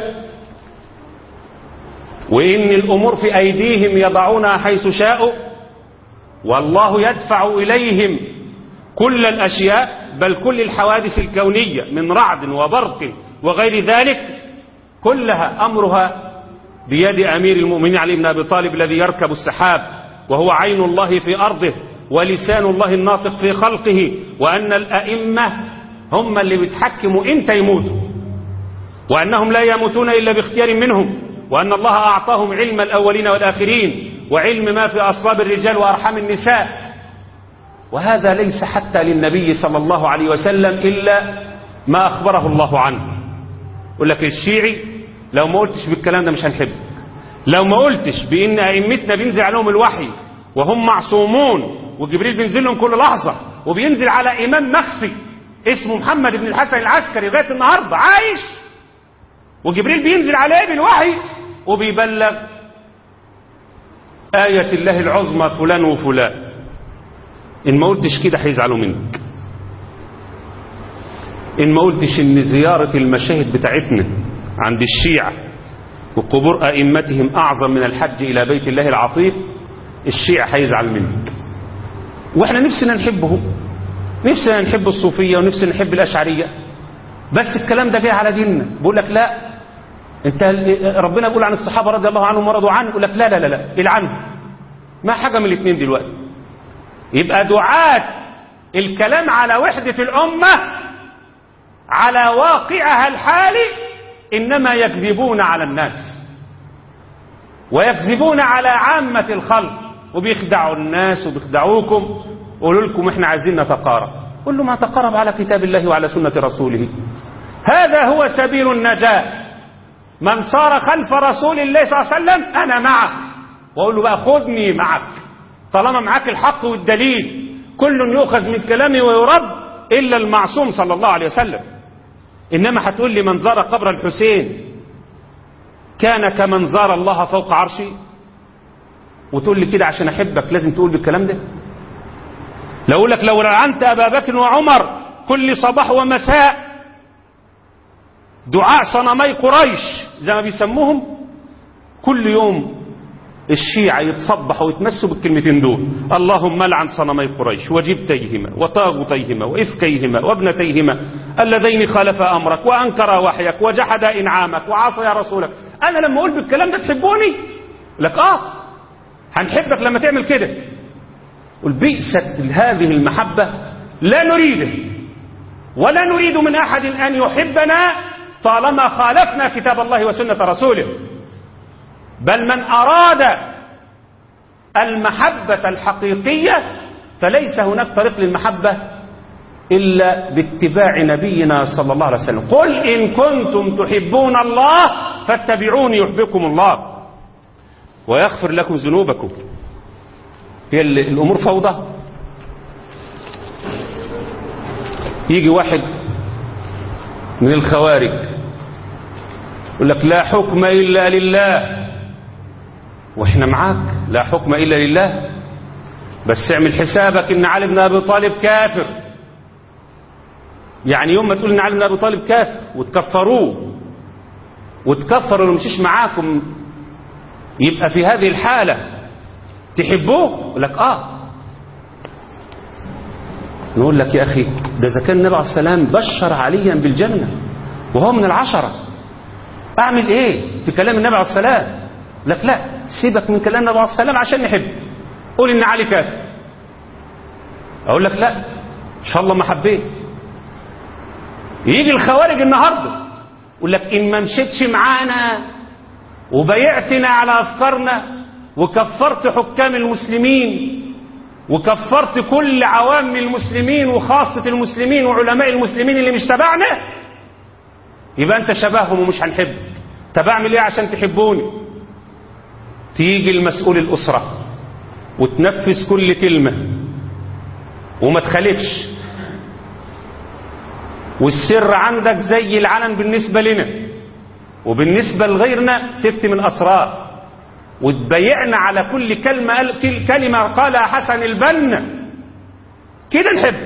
Speaker 1: وإن الأمور في أيديهم يضعونها حيث شاءوا والله يدفع إليهم كل الأشياء بل كل الحوادث الكونية من رعد وبرق وغير ذلك كلها أمرها بيد أمير المؤمنين علي بن أبي طالب الذي يركب السحاب وهو عين الله في أرضه ولسان الله الناطق في خلقه وأن الأئمة هم اللي بيتحكموا إمتى يموتوا وأنهم لا يموتون إلا باختيار منهم وأن الله أعطاهم علم الأولين والآخرين وعلم ما في أصلاب الرجال وأرحام النساء وهذا ليس حتى للنبي صلى الله عليه وسلم إلا ما أخبره الله عنه يقول لك الشيعي لو ما قلتش بالكلام ده مش هنحبك لو ما قلتش بإن أئمتنا بينزل عليهم الوحي وهم معصومون وجبريل بينزل لهم كل لحظة وبينزل على إمام مخفي اسمه محمد بن الحسن العسكري لغاية النهاردة عايش وجبريل بينزل عليه بالوحي وبيبلغ آية الله العظمى فلان وفلان إن ما قلتش كده هيزعلوا منك إن ما قلتش إن زيارة المشاهد بتاعتنا عند الشيعة وقبور أئمتهم أعظم من الحج إلى بيت الله العتيق الشيعة هيزعل منك وإحنا نفسنا نحبه نفسنا نحب الصوفية ونفسنا نحب الأشعرية بس الكلام ده جاي على ديننا بقول لك لا انت ربنا بيقول عن الصحابة رضي الله عنهم ورضوا عنه يقول لك لا لا لا لا العنهم ما حاجة من الاثنين دلوقتي يبقى دعاة الكلام على وحدة الأمة على واقعها الحالي إنما يكذبون على الناس ويكذبون على عامة الخلق وبيخدعوا الناس وبيخدعوكم قولوا لكم احنا عايزين نتقارب قل له ما تقرب على كتاب الله وعلى سنة رسوله هذا هو سبيل النجاة من صار خلف رسول الله صلى الله عليه وسلم أنا معك وأقول له بقى خذني معك طالما معك الحق والدليل كل يؤخذ من كلامي ويرد إلا المعصوم صلى الله عليه وسلم إنما هتقول لي من زار قبر الحسين كان كمن زار الله فوق عرشه وتقول لي كده عشان أحبك لازم تقول بالكلام ده لو أقول لك لو لعنت أبا بكر وعمر كل صباح ومساء دعاء صنمي قريش زي ما بيسموهم كل يوم الشيعة يتصبحوا ويتمسوا بالكلمتين دول اللهم لعن صنمي قريش وجبتيهما وطاغوتيهما وإفكيهما وابنتيهما اللذين خالفا أمرك وأنكرا وحيك وجحد إنعامك وعصيا رسولك أنا لما أقول بالكلام ده تحبوني لك آه هنحبك لما تعمل كده قل بئست هذه المحبة لا نريده ولا نريد من أحد أن يحبنا طالما خالفنا كتاب الله وسنة رسوله بل من أراد المحبة الحقيقية فليس هناك طريق للمحبة إلا باتباع نبينا صلى الله عليه وسلم قل إن كنتم تحبون الله فاتبعوني يحبكم الله ويغفر لكم ذنوبكم هي الأمور فوضى يجي واحد من الخوارج يقول لك لا حكم إلا لله واحنا معاك لا حكم إلا لله بس اعمل حسابك ان علي بن ابي طالب كافر يعني يوم ما تقول ان علي بن ابي طالب كافر وتكفروه وتكفروا اللي مشيش معاكم يبقى في هذه الحالة تحبوه يقول لك اه نقول لك يا اخي ده اذا كان النبي عليه السلام بشر عليا بالجنة وهو من العشرة اعمل ايه في كلام النبي عليه السلام لك لا سيبك من كلام النبي عليه السلام عشان نحب قول ان علي كافر اقول لك لا ان شاء الله ما حبيت يجي الخوارج النهارده يقول لك ان ما مشيتش معانا وبيعتنا على افكارنا وكفرت حكام المسلمين وكفرت كل عوام المسلمين وخاصة المسلمين وعلماء المسلمين اللي مش تبعنا يبقى انت شبههم ومش هنحبك طب اعمل ايه عشان تحبوني تيجي المسؤول الأسرة وتنفذ كل كلمة وما تخالفش والسر عندك زي العلن بالنسبة لنا وبالنسبة لغيرنا تكتم الأسرار وتبيعنا على كل كلمة كلمة قالها حسن البنا كده نحب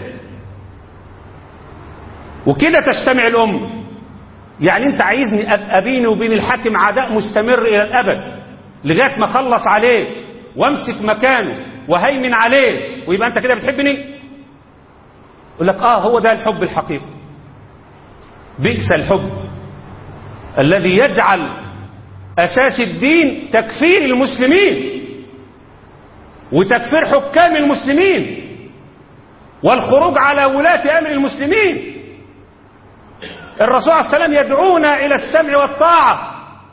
Speaker 1: وكده تجتمع الأمة يعني انت عايزني ابقى بيني وبين الحاكم عداء مستمر الى الابد لغايه ما اخلص عليه وامسك مكانه وهيمن عليه ويبقى انت كده بتحبني يقول لك اه هو ده الحب الحقيقي بئس الحب الذي يجعل اساس الدين تكفير المسلمين وتكفير حكام المسلمين والخروج على ولاة امر المسلمين الرسول عليه السلام يدعونا الى السمع والطاعه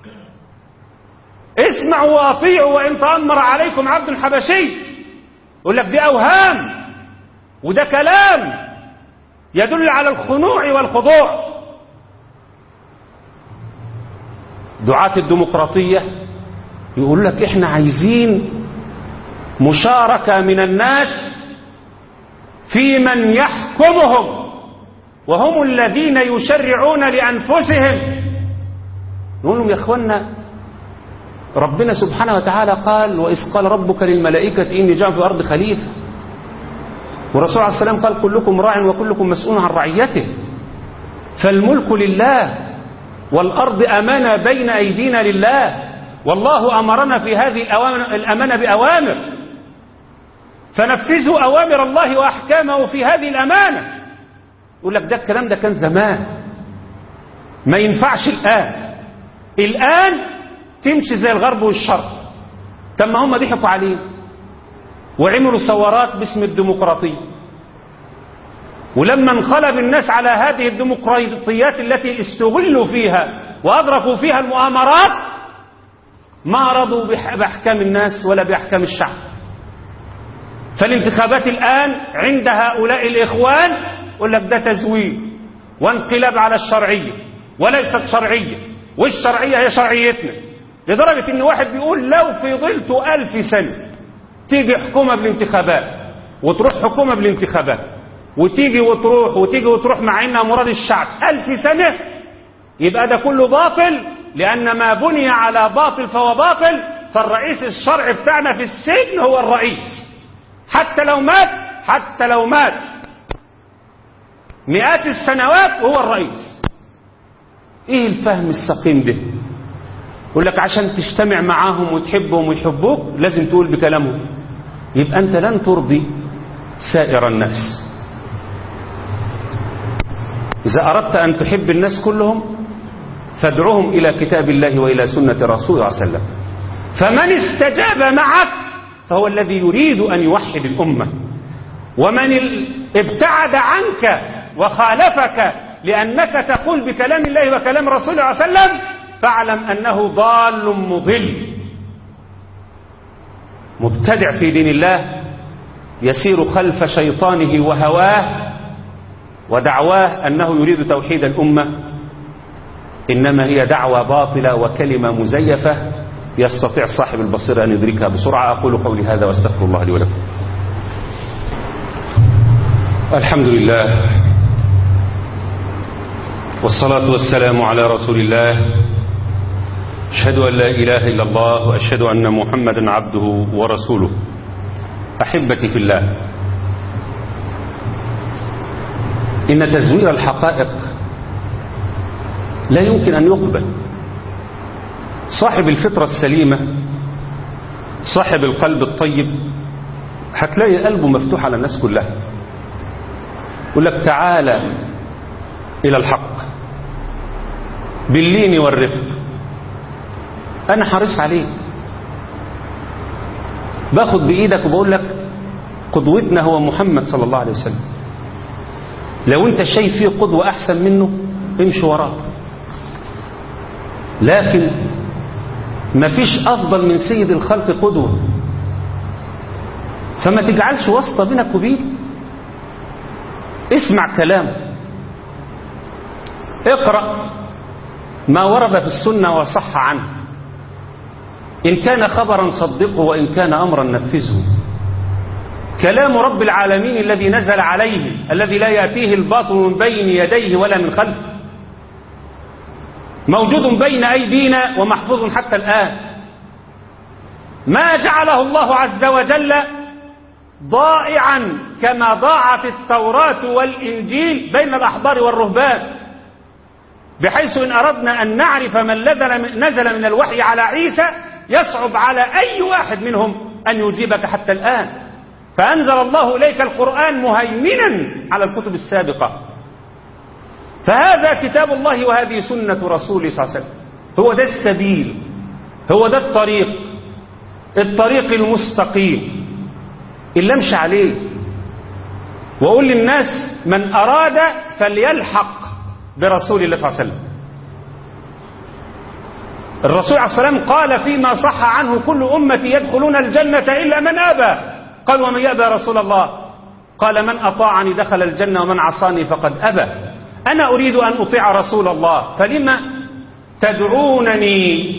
Speaker 1: اسمعوا واطيعوا وان تامر عليكم عبد حبشي يقول لك دي اوهام وده كلام يدل على الخنوع والخضوع دعاة الديمقراطية يقول لك احنا عايزين مشاركة من الناس في من يحكمهم وهم الذين يشرعون لأنفسهم نقول لهم يا اخوانا ربنا سبحانه وتعالى قال وإذ قال ربك للملائكة إني جاء في الأرض خليفة والرسول عليه السلام قال كلكم راع وكلكم مسؤول عن رعيته فالملك لله والأرض أمانة بين أيدينا لله والله أمرنا في هذه الأمانة بأوامر فنفذوا أوامر الله وأحكامه في هذه الأمانة يقول لك ده الكلام ده كان زمان ما ينفعش الآن الآن تمشي زي الغرب والشرق طب ما هم ضحكوا عليه وعملوا ثورات باسم الديمقراطية ولما انقلب الناس على هذه الديمقراطيات التي استغلوا فيها وأدركوا فيها المؤامرات ما رضوا بأحكام الناس ولا بأحكام الشعب فالانتخابات الآن عند هؤلاء الإخوان يقول لك ده تزوير وانقلاب على الشرعية وليست شرعية والشرعية هي شرعيتنا لدرجة ان واحد بيقول لو فضلت ألف سنة تيجي حكومة بالانتخابات وتروح حكومة بالانتخابات وتيجي وتروح وتيجي وتروح مع انها مراد الشعب ألف سنة يبقى ده كله باطل لأن ما بني على باطل فهو باطل فالرئيس الشرعي بتاعنا في السجن هو الرئيس حتى لو مات حتى لو مات مئات السنوات وهو الرئيس ايه الفهم السقيم ده يقول لك عشان تجتمع معاهم وتحبهم ويحبوك لازم تقول بكلامهم يبقى انت لن ترضي سائر الناس اذا اردت ان تحب الناس كلهم فادعوهم الى كتاب الله والى سنه رسوله صلى الله عليه وسلم فمن استجاب معك فهو الذي يريد ان يوحد الامه ومن ابتعد عنك وخالفك لأنك تقول بكلام الله وكلام رسوله صلى الله عليه وسلم فاعلم أنه ضال مضل مبتدع في دين الله يسير خلف شيطانه وهواه ودعواه أنه يريد توحيد الأمة إنما هي دعوة باطلة وكلمة مزيفة يستطيع صاحب البصيرة أن يدركها بسرعة أقول قولي هذا واستغفر الله لي ولكم الحمد لله والصلاة والسلام على رسول الله أشهد أن لا إله إلا الله وأشهد أن محمدا عبده ورسوله أحبتي في الله إن تزوير الحقائق لا يمكن أن يقبل صاحب الفطرة السليمة صاحب القلب الطيب هتلاقي قلبه مفتوح على الناس كلها يقول لك تعالى إلى الحق باللين والرفق أنا حريص عليك باخد بإيدك وبقول لك قدوتنا هو محمد صلى الله عليه وسلم لو انت شايف فيه قدوة أحسن منه امشي وراه لكن ما فيش أفضل من سيد الخلق قدوة فما تجعلش واسطة بينك وبين اسمع كلامه اقرأ ما ورد في السنة وصح عنه إن كان خبرا صدقه وإن كان أمرا نفذه كلام رب العالمين الذي نزل عليه الذي لا يأتيه الباطل من بين يديه ولا من خلفه موجود بين أيدينا ومحفوظ حتى الآن ما جعله الله عز وجل ضائعا كما ضاعت التوراة والإنجيل بين الأحبار والرهبان بحيث إن أردنا أن نعرف من نزل من الوحي على عيسى يصعب على أي واحد منهم أن يجيبك حتى الآن فأنزل الله إليك القرآن مهيمنا على الكتب السابقة فهذا كتاب الله وهذه سنة رسوله صلى الله عليه وسلم هو ده السبيل هو ده الطريق الطريق المستقيم اللي امشي عليه وأقول للناس من أراد فليلحق برسول الله صلى الله عليه وسلم الرسول عليه السلام قال فيما صح عنه كل أمتي يدخلون الجنة إلا من أبى قال ومن يأبى رسول الله قال من أطاعني دخل الجنة ومن عصاني فقد أبى أنا أريد أن أطيع رسول الله فلما تدعونني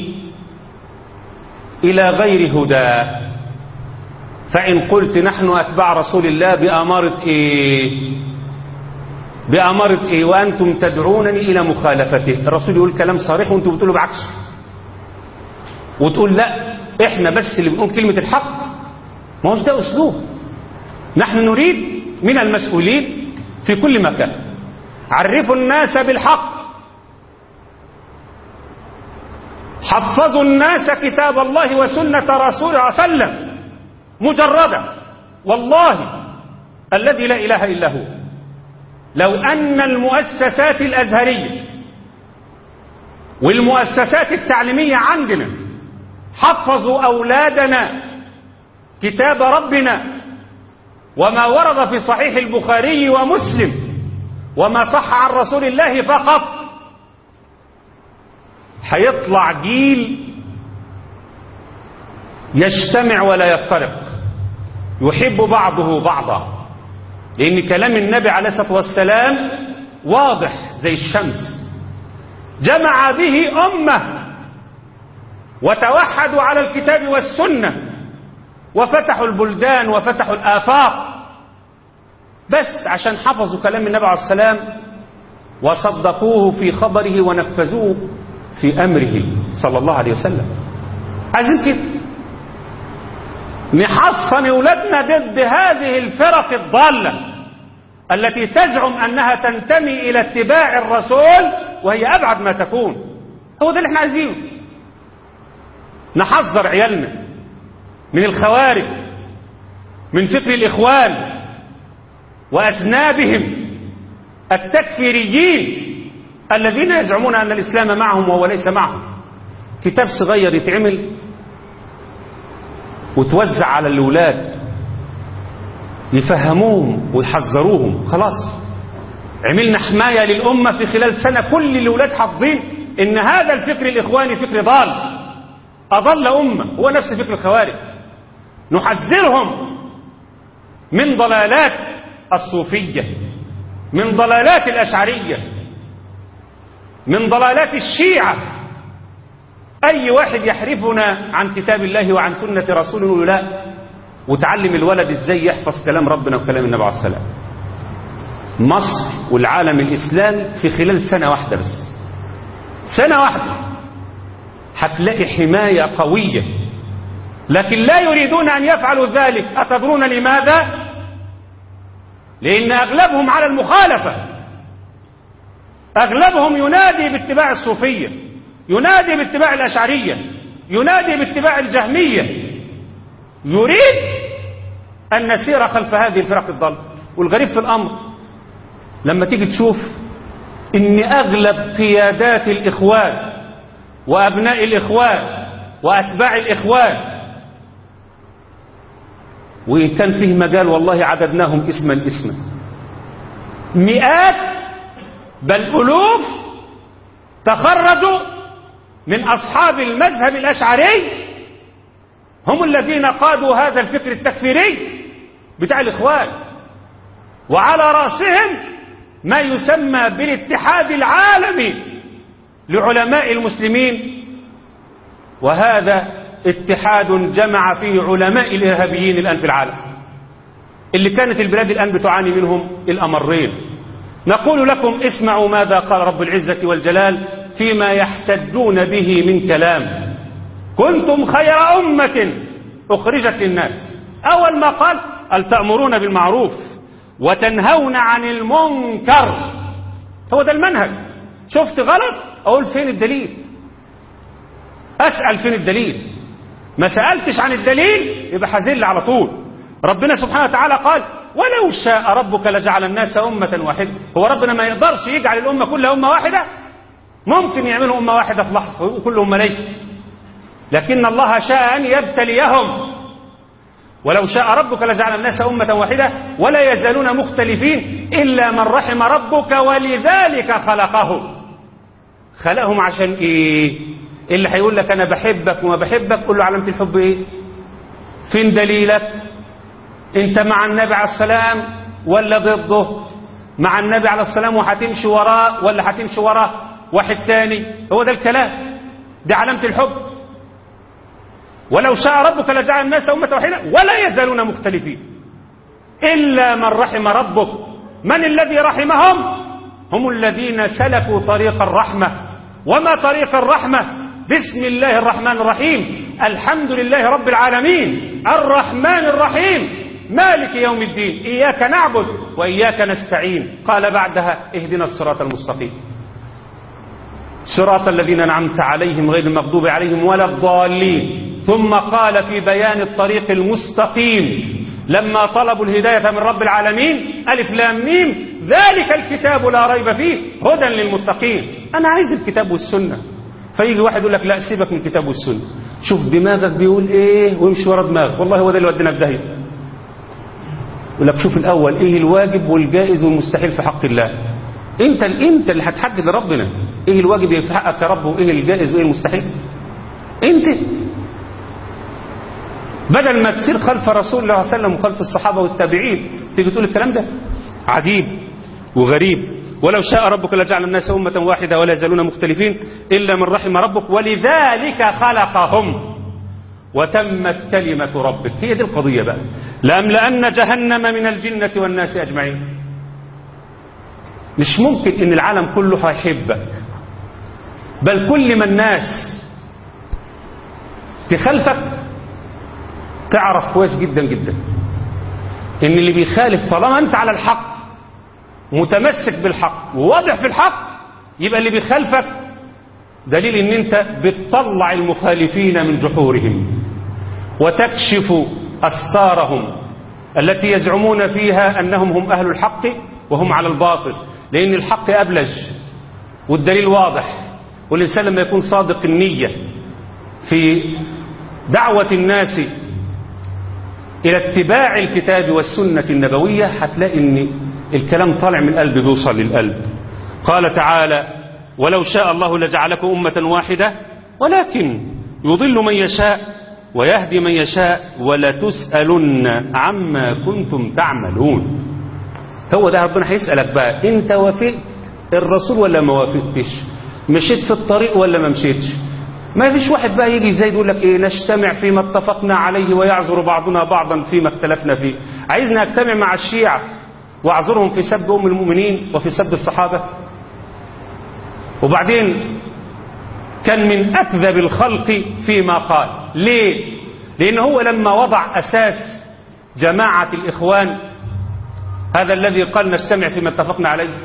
Speaker 1: إلى غير هدى فإن قلت نحن أتباع رسول الله بأمارة إيه بأمارة إيه وأنتم تدعونني إلى مخالفته الرسول يقول كلام صريح وأنتم بتقولوا بعكسه وتقول لا إحنا بس اللي بنقول كلمة الحق ما هوش ده أسلوب نحن نريد من المسؤولين في كل مكان عرفوا الناس بالحق حفظوا الناس كتاب الله وسنة رسوله صلى الله عليه وسلم مجردة والله الذي لا إله إلا هو لو أن المؤسسات الأزهرية والمؤسسات التعليمية عندنا حفظوا أولادنا كتاب ربنا وما ورد في صحيح البخاري ومسلم وما صح عن رسول الله فقط هيطلع جيل يجتمع ولا يفترق يحب بعضه بعضا لأن كلام النبي عليه الصلاة والسلام واضح زي الشمس جمع به أمة وتوحدوا على الكتاب والسنة وفتحوا البلدان وفتحوا الآفاق بس عشان حفظوا كلام النبي عليه السلام وصدقوه في خبره ونفذوه في أمره صلى الله عليه وسلم عايزين كده نحصن أولادنا ضد هذه الفرق الضالة التي تزعم أنها تنتمي إلى اتباع الرسول وهي أبعد ما تكون هو ده اللي احنا عايزينه نحذر عيالنا من الخوارج من فكر الإخوان وأذنابهم التكفيريين الذين يزعمون أن الإسلام معهم وهو ليس معهم كتاب صغير يتعمل وتوزع على الأولاد يفهموهم ويحذروهم خلاص عملنا حماية للأمة في خلال سنة كل الأولاد حافظين إن هذا الفكر الإخواني فكر ضال أضل أمة هو نفس فكر الخوارج نحذرهم من ضلالات الصوفية من ضلالات الأشعرية من ضلالات الشيعة أي واحد يحرفنا عن كتاب الله وعن سنة رسوله لا وتعلم الولد ازاي يحفظ كلام ربنا وكلام النبي عليه السلام مصر والعالم الإسلامي في خلال سنة واحدة بس سنة واحدة هتلاقي حماية قوية لكن لا يريدون أن يفعلوا ذلك أتدرون لماذا؟ لأن أغلبهم على المخالفة أغلبهم ينادي باتباع الصوفية ينادي باتباع الأشعرية ينادي باتباع الجهمية يريد أن نسير خلف هذه الفرق الضالة والغريب في الأمر لما تيجي تشوف إن أغلب قيادات الإخوان وأبناء الإخوان وأتباع الإخوان وإن كان فيه مجال والله عددناهم اسما اسما مئات بل ألوف تخرجوا من أصحاب المذهب الأشعري هم الذين قادوا هذا الفكر التكفيري بتاع الإخوان وعلى رأسهم ما يسمى بالاتحاد العالمي لعلماء المسلمين وهذا اتحاد جمع فيه علماء الإرهابيين الآن في العالم اللي كانت البلاد الآن بتعاني منهم الأمرين نقول لكم اسمعوا ماذا قال رب العزة والجلال فيما يحتجون به من كلام كنتم خير أمة أخرجت للناس أول ما قال هل تأمرون بالمعروف وتنهون عن المنكر هو ده المنهج شفت غلط أقول فين الدليل أسأل فين الدليل ما سألتش عن الدليل يبقى حزل على طول ربنا سبحانه وتعالى قال ولو شاء ربك لجعل الناس أمة واحدة هو ربنا ما يقدرش يجعل الأمة كلها أمة واحدة ممكن يعملوا أمة واحدة في لحظة ويبقوا كلهم ملايكة لكن الله شاء أن يبتليهم ولو شاء ربك لجعل الناس أمة واحدة ولا يزالون مختلفين إلا من رحم ربك ولذلك خلقهم خلقهم عشان إيه اللي هيقول لك أنا بحبك وما بحبك قول له علامة الحب إيه فين دليلك انت مع النبي عليه السلام ولا ضده مع النبي عليه السلام وهتمشي وراه ولا هتمشي وراه واحد تاني هو ده الكلام ده علامة الحب ولو شاء ربك لجعل الناس أمة واحدة ولا يزالون مختلفين إلا من رحم ربك من الذي رحمهم هم الذين سلكوا طريق الرحمة وما طريق الرحمة بسم الله الرحمن الرحيم الحمد لله رب العالمين الرحمن الرحيم مالك يوم الدين إياك نعبد وإياك نستعين قال بعدها اهدنا الصراط المستقيم صراط الذين أنعمت عليهم غير المغضوب عليهم ولا الضالين ثم قال في بيان الطريق المستقيم لما طلبوا الهداية من رب العالمين ألف لام ميم ذلك الكتاب لا ريب فيه هدى للمتقين أنا عايز الكتاب والسنة فيجي واحد يقول لك لا سيبك من الكتاب والسنة شوف دماغك بيقول ايه ويمشي ورا دماغك والله هو ده اللي ودينا في داهيه يقول لك شوف الأول إيه الواجب والجائز والمستحيل في حق الله أنت أنت اللي هتحدد لربنا إيه الواجب في حقك يا رب وإيه الجائز وإيه المستحيل أنت بدل ما تسير خلف رسول الله صلى الله عليه وسلم وخلف الصحابة والتابعين تيجي تقول الكلام ده عجيب وغريب ولو شاء ربك لجعل الناس أمة واحدة ولا يزالون مختلفين إلا من رحم ربك ولذلك خلقهم وتمت كلمة ربك هي دي القضية بقى لأملأن جهنم من الجنة والناس أجمعين مش ممكن إن العالم كله هيحبك بل كل ما الناس تخالفك تعرف كويس جدا جدا ان اللي بيخالف طالما انت على الحق متمسك بالحق وواضح في الحق يبقى اللي بيخالفك دليل ان انت بتطلع المخالفين من جحورهم وتكشف استارهم التي يزعمون فيها انهم هم اهل الحق وهم على الباطل لان الحق ابلج والدليل واضح والانسان لما يكون صادق النيه في دعوه الناس إلى اتباع الكتاب والسنة النبوية هتلاقي إن الكلام طالع من القلب بيوصل للقلب قال تعالى ولو شاء الله لجعلكم أمة واحدة ولكن يضل من يشاء ويهدي من يشاء ولتسألن عما كنتم تعملون هو ده ربنا هيسألك بقى انت وافقت الرسول ولا ما وافقتش مشيت في الطريق ولا ما مشيتش ما فيش واحد بقى يجي زي يقول لك ايه نجتمع فيما اتفقنا عليه ويعذر بعضنا بعضا فيما اختلفنا فيه عايزنا اجتمع مع الشيعة واعذرهم في سب ام المؤمنين وفي سب الصحابة وبعدين كان من اكذب الخلق فيما قال ليه لان هو لما وضع اساس جماعة الاخوان هذا الذي قال نجتمع فيما اتفقنا عليه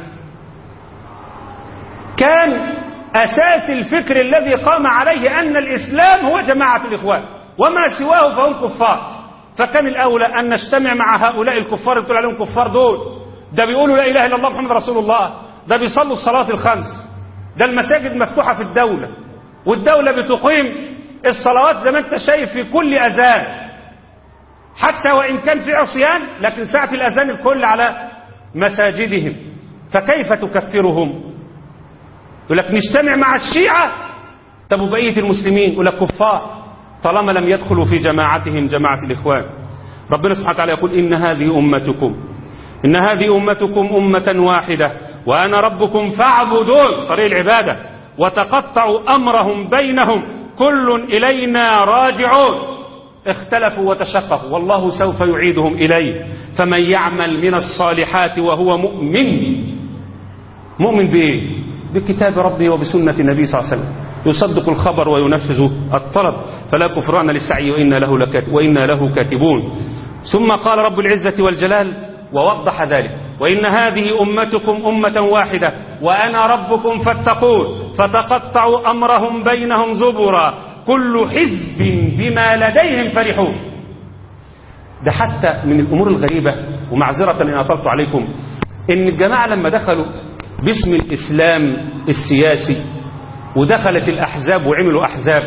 Speaker 1: كان أساس الفكر الذي قام عليه أن الإسلام هو جماعة الإخوان وما سواه فهم كفار فكان الأولى أن نجتمع مع هؤلاء الكفار اللي عليهم كفار دول ده بيقولوا لا إله إلا الله محمد رسول الله ده بيصلوا الصلاة الخمس ده المساجد مفتوحة في الدولة والدولة بتقيم الصلوات زي ما انت شايف في كل أذان حتى وإن كان في عصيان لكن ساعة الأذان الكل على مساجدهم فكيف تكفرهم يقول لك نجتمع مع الشيعة طب وبقية المسلمين يقول لك كفار طالما لم يدخلوا في جماعتهم جماعة الإخوان ربنا سبحانه وتعالى يقول إن هذه أمتكم إن هذه أمتكم أمة واحدة وأنا ربكم فاعبدون طريق العبادة وتقطعوا أمرهم بينهم كل إلينا راجعون اختلفوا وتشققوا والله سوف يعيدهم إليه فمن يعمل من الصالحات وهو مؤمن مؤمن بإيه بكتاب ربه وبسنة النبي صلى الله عليه وسلم يصدق الخبر وينفذ الطلب فلا كفران للسعي وإنا له, لكاتب وإنا له كاتبون ثم قال رب العزة والجلال ووضح ذلك وإن هذه أمتكم أمة واحدة وأنا ربكم فاتقون فتقطعوا أمرهم بينهم زبرا كل حزب بما لديهم فرحون ده حتى من الأمور الغريبة ومعذرة إن أطلت عليكم إن الجماعة لما دخلوا باسم الإسلام السياسي ودخلت الأحزاب وعملوا أحزاب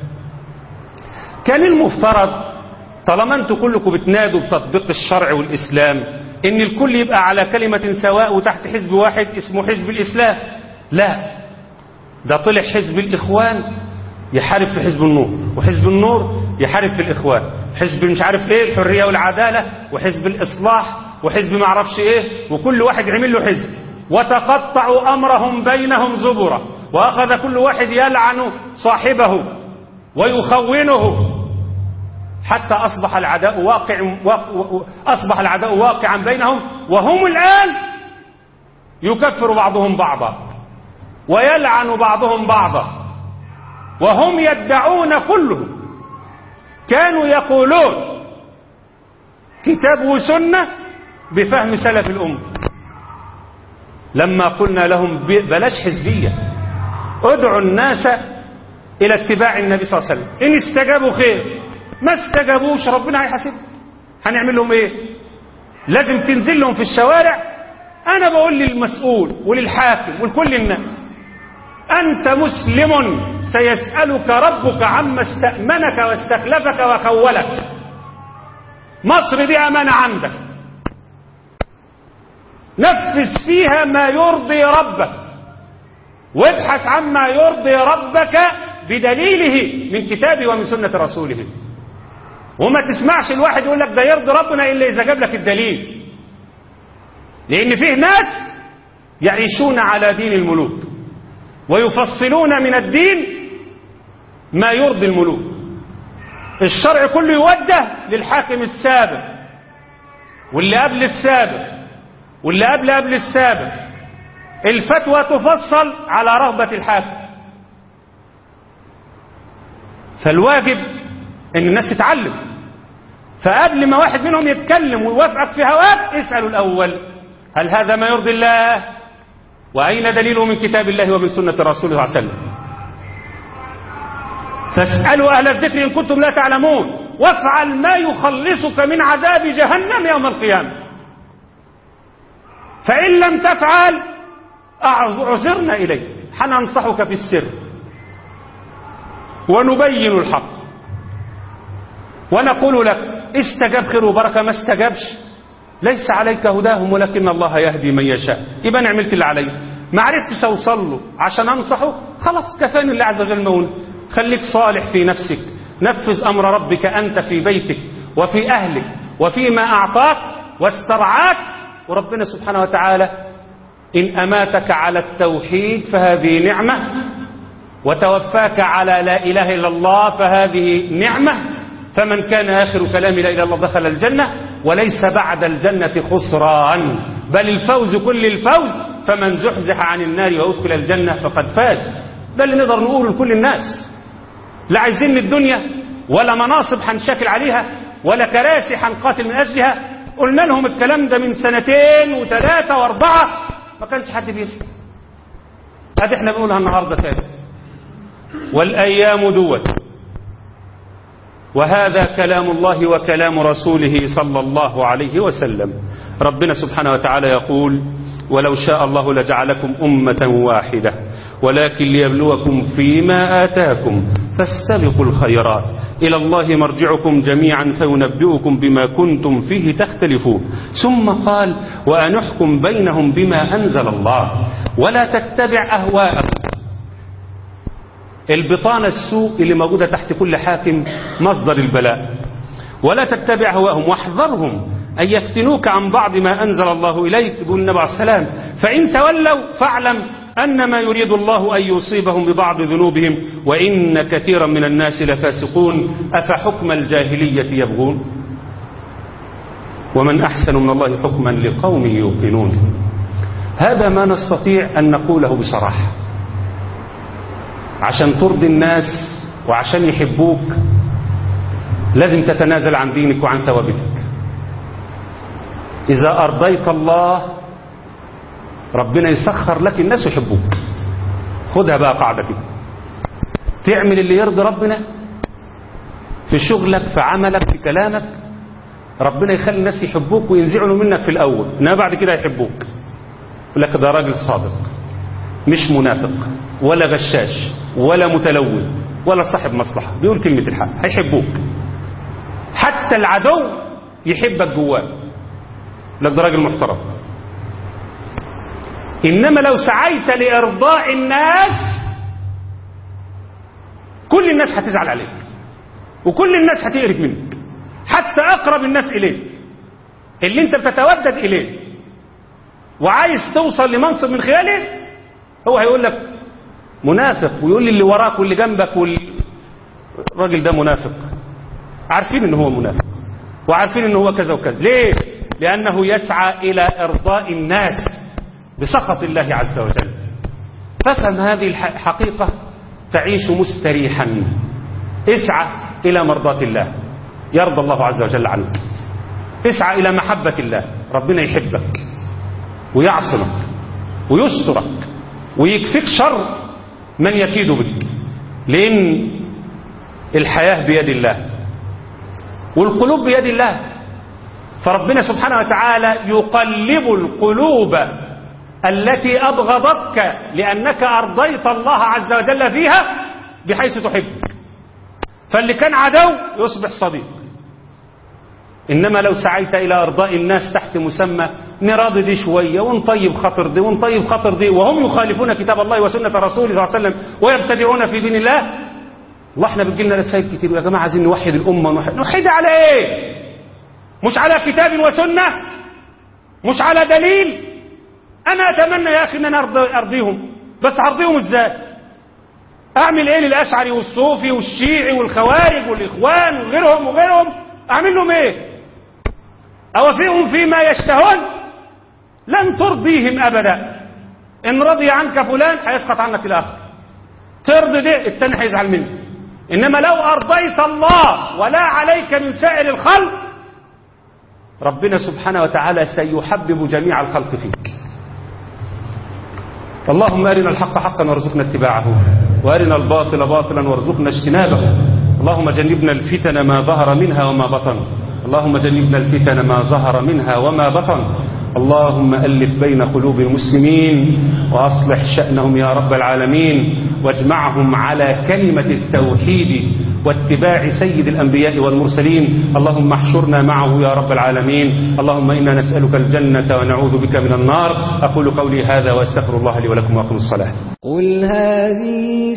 Speaker 1: كان المفترض طالما انتوا كلكم بتنادوا بتطبيق الشرع والإسلام ان الكل يبقى على كلمة سواء وتحت حزب واحد اسمه حزب الإسلام لا ده طلع حزب الإخوان يحارب في حزب النور وحزب النور يحارب في الإخوان حزب مش عارف ايه الحرية والعدالة وحزب الإصلاح وحزب ما اعرفش ايه وكل واحد عمل له حزب وتقطعوا أمرهم بينهم زبرا وأخذ كل واحد يلعن صاحبه ويخونه حتى أصبح العداء واقع أصبح العداء واقعا بينهم وهم الآن يكفر بعضهم بعضا ويلعن بعضهم بعضا وهم يدعون كلهم كانوا يقولون كتاب وسنة بفهم سلف الأمة لما قلنا لهم بلاش حزبية ادعوا الناس إلى اتباع النبي صلى الله عليه وسلم إن استجابوا خير ما استجابوش ربنا هيحاسب هنعمل لهم ايه لازم تنزل لهم في الشوارع انا بقول للمسؤول وللحاكم ولكل الناس انت مسلم سيسألك ربك عما استأمنك واستخلفك وخولك مصر دي امانة عندك نفذ فيها ما يرضي ربك وابحث عما يرضي ربك بدليله من كتابه ومن سنة رسوله وما تسمعش الواحد يقول لك ده يرضي ربنا إلا إذا جاب لك الدليل لأن فيه ناس يعيشون على دين الملوك ويفصلون من الدين ما يرضي الملوك الشرع كله يوجه للحاكم السابق واللي قبل السابق واللي قبل قبل السابق الفتوى تفصل على رغبة الحاكم فالواجب ان الناس تتعلم فقبل ما واحد منهم يتكلم ويوافقك في هواك اسأله الأول هل هذا ما يرضي الله وأين دليله من كتاب الله ومن سنة رسوله صلى الله عليه وسلم فاسألوا أهل الذكر إن كنتم لا تعلمون وافعل ما يخلصك من عذاب جهنم يوم القيامة فإن لم تفعل اعذرنا إليه حننصحك في السر ونبين الحق ونقول لك استجاب خير وبركة ما استجابش ليس عليك هداهم ولكن الله يهدي من يشاء يبقى انا عملت اللي علي ما عرفتش اوصل له عشان انصحه خلاص كفاني الله عز وجل مول خليك صالح في نفسك نفذ امر ربك انت في بيتك وفي اهلك وفيما اعطاك واسترعاك وربنا سبحانه وتعالى ان اماتك على التوحيد فهذه نعمه وتوفاك على لا اله الا الله فهذه نعمه فمن كان آخر كلام لا إله إلا الله دخل الجنة وليس بعد الجنة خسران بل الفوز كل الفوز فمن زحزح عن النار وأدخل الجنة فقد فاز ده اللي نقدر نقوله لكل الناس لا عايزين الدنيا ولا مناصب هنشاكل عليها ولا كراسي هنقاتل من أجلها قلنا لهم الكلام ده من سنتين وثلاثة وأربعة ما كانش حد بيسمع هذه احنا بنقولها النهاردة تاني والأيام دوت وهذا كلام الله وكلام رسوله صلى الله عليه وسلم ربنا سبحانه وتعالى يقول ولو شاء الله لجعلكم أمة واحدة ولكن ليبلوكم فيما آتاكم فاستبقوا الخيرات إلى الله مرجعكم جميعا فينبئكم بما كنتم فيه تختلفون ثم قال وأنحكم بينهم بما أنزل الله ولا تتبع أهواءهم البطانة السوء اللي موجودة تحت كل حاكم مصدر البلاء ولا تتبع هواهم واحذرهم أن يفتنوك عن بعض ما أنزل الله إليك يقول النبي عليه السلام فإن تولوا فاعلم أن ما يريد الله أن يصيبهم ببعض ذنوبهم وإن كثيرا من الناس لفاسقون أفحكم الجاهلية يبغون ومن أحسن من الله حكما لقوم يوقنون هذا ما نستطيع أن نقوله بصراحة عشان ترضي الناس وعشان يحبوك لازم تتنازل عن دينك وعن ثوابتك إذا أرضيت الله ربنا يسخر لك الناس يحبوك خدها بقى قاعدة كده تعمل اللي يرضي ربنا في شغلك في عملك في كلامك ربنا يخلي الناس يحبوك وينزعلوا منك في الأول إنما بعد كده يحبوك يقول لك ده راجل صادق مش منافق ولا غشاش ولا متلون ولا صاحب مصلحة بيقول كلمة الحق هيحبوك حتى العدو يحبك جواه لك ده راجل محترم إنما لو سعيت لإرضاء الناس كل الناس هتزعل عليك وكل الناس هتقرف منك حتى أقرب الناس إليك اللي انت بتتودد إليه وعايز توصل لمنصب من خلاله هو هيقول لك منافق ويقول لي اللي وراك واللي جنبك والراجل ده منافق عارفين ان هو منافق وعارفين ان هو كذا وكذا ليه لانه يسعى الى ارضاء الناس بسخط الله عز وجل فافهم هذه الحقيقة تعيش مستريحا اسعى الى مرضاة الله يرضى الله عز وجل عنك اسعى الى محبة الله ربنا يحبك ويعصمك ويسترك ويكفيك شر من يكيد بك لأن الحياة بيد الله والقلوب بيد الله فربنا سبحانه وتعالى يقلب القلوب التي أبغضتك لأنك أرضيت الله عز وجل فيها بحيث تحبك فاللي كان عدو يصبح صديق إنما لو سعيت إلى أرضاء الناس تحت مسمى نراضي دي شوية ونطيب خاطر دي ونطيب خاطر دي وهم يخالفون كتاب الله وسنة رسوله صلى الله عليه وسلم ويبتدعون في دين الله والله احنا بتجي لنا رسائل كتير يا جماعه عايزين نوحد الامه ونوحد نوحدها على ايه مش على كتاب وسنه مش على دليل انا اتمنى يا اخي ان انا أرضي ارضيهم بس ارضيهم ازاي اعمل ايه للاشعري والصوفي والشيعي والخوارج والاخوان وغيرهم وغيرهم اعمل لهم ايه اوافقهم فيما يشتهون لن ترضيهم ابدا ان رضي عنك فلان هيسقط عنك الاخر ترضي ده التاني هيزعل منك انما لو ارضيت الله ولا عليك من سائر الخلق ربنا سبحانه وتعالى سيحبب جميع الخلق فيك اللهم ارنا الحق حقا وارزقنا اتباعه وارنا الباطل باطلا وارزقنا اجتنابه اللهم جنبنا الفتن ما ظهر منها وما بطن اللهم جنبنا الفتن ما ظهر منها وما بطن اللهم ألف بين قلوب المسلمين وأصلح شأنهم يا رب العالمين واجمعهم على كلمة التوحيد واتباع سيد الأنبياء والمرسلين اللهم احشرنا معه يا رب العالمين اللهم إنا نسألك الجنة ونعوذ بك من النار أقول قولي هذا وأستغفر الله لي ولكم وأقم الصلاة
Speaker 2: قل هذه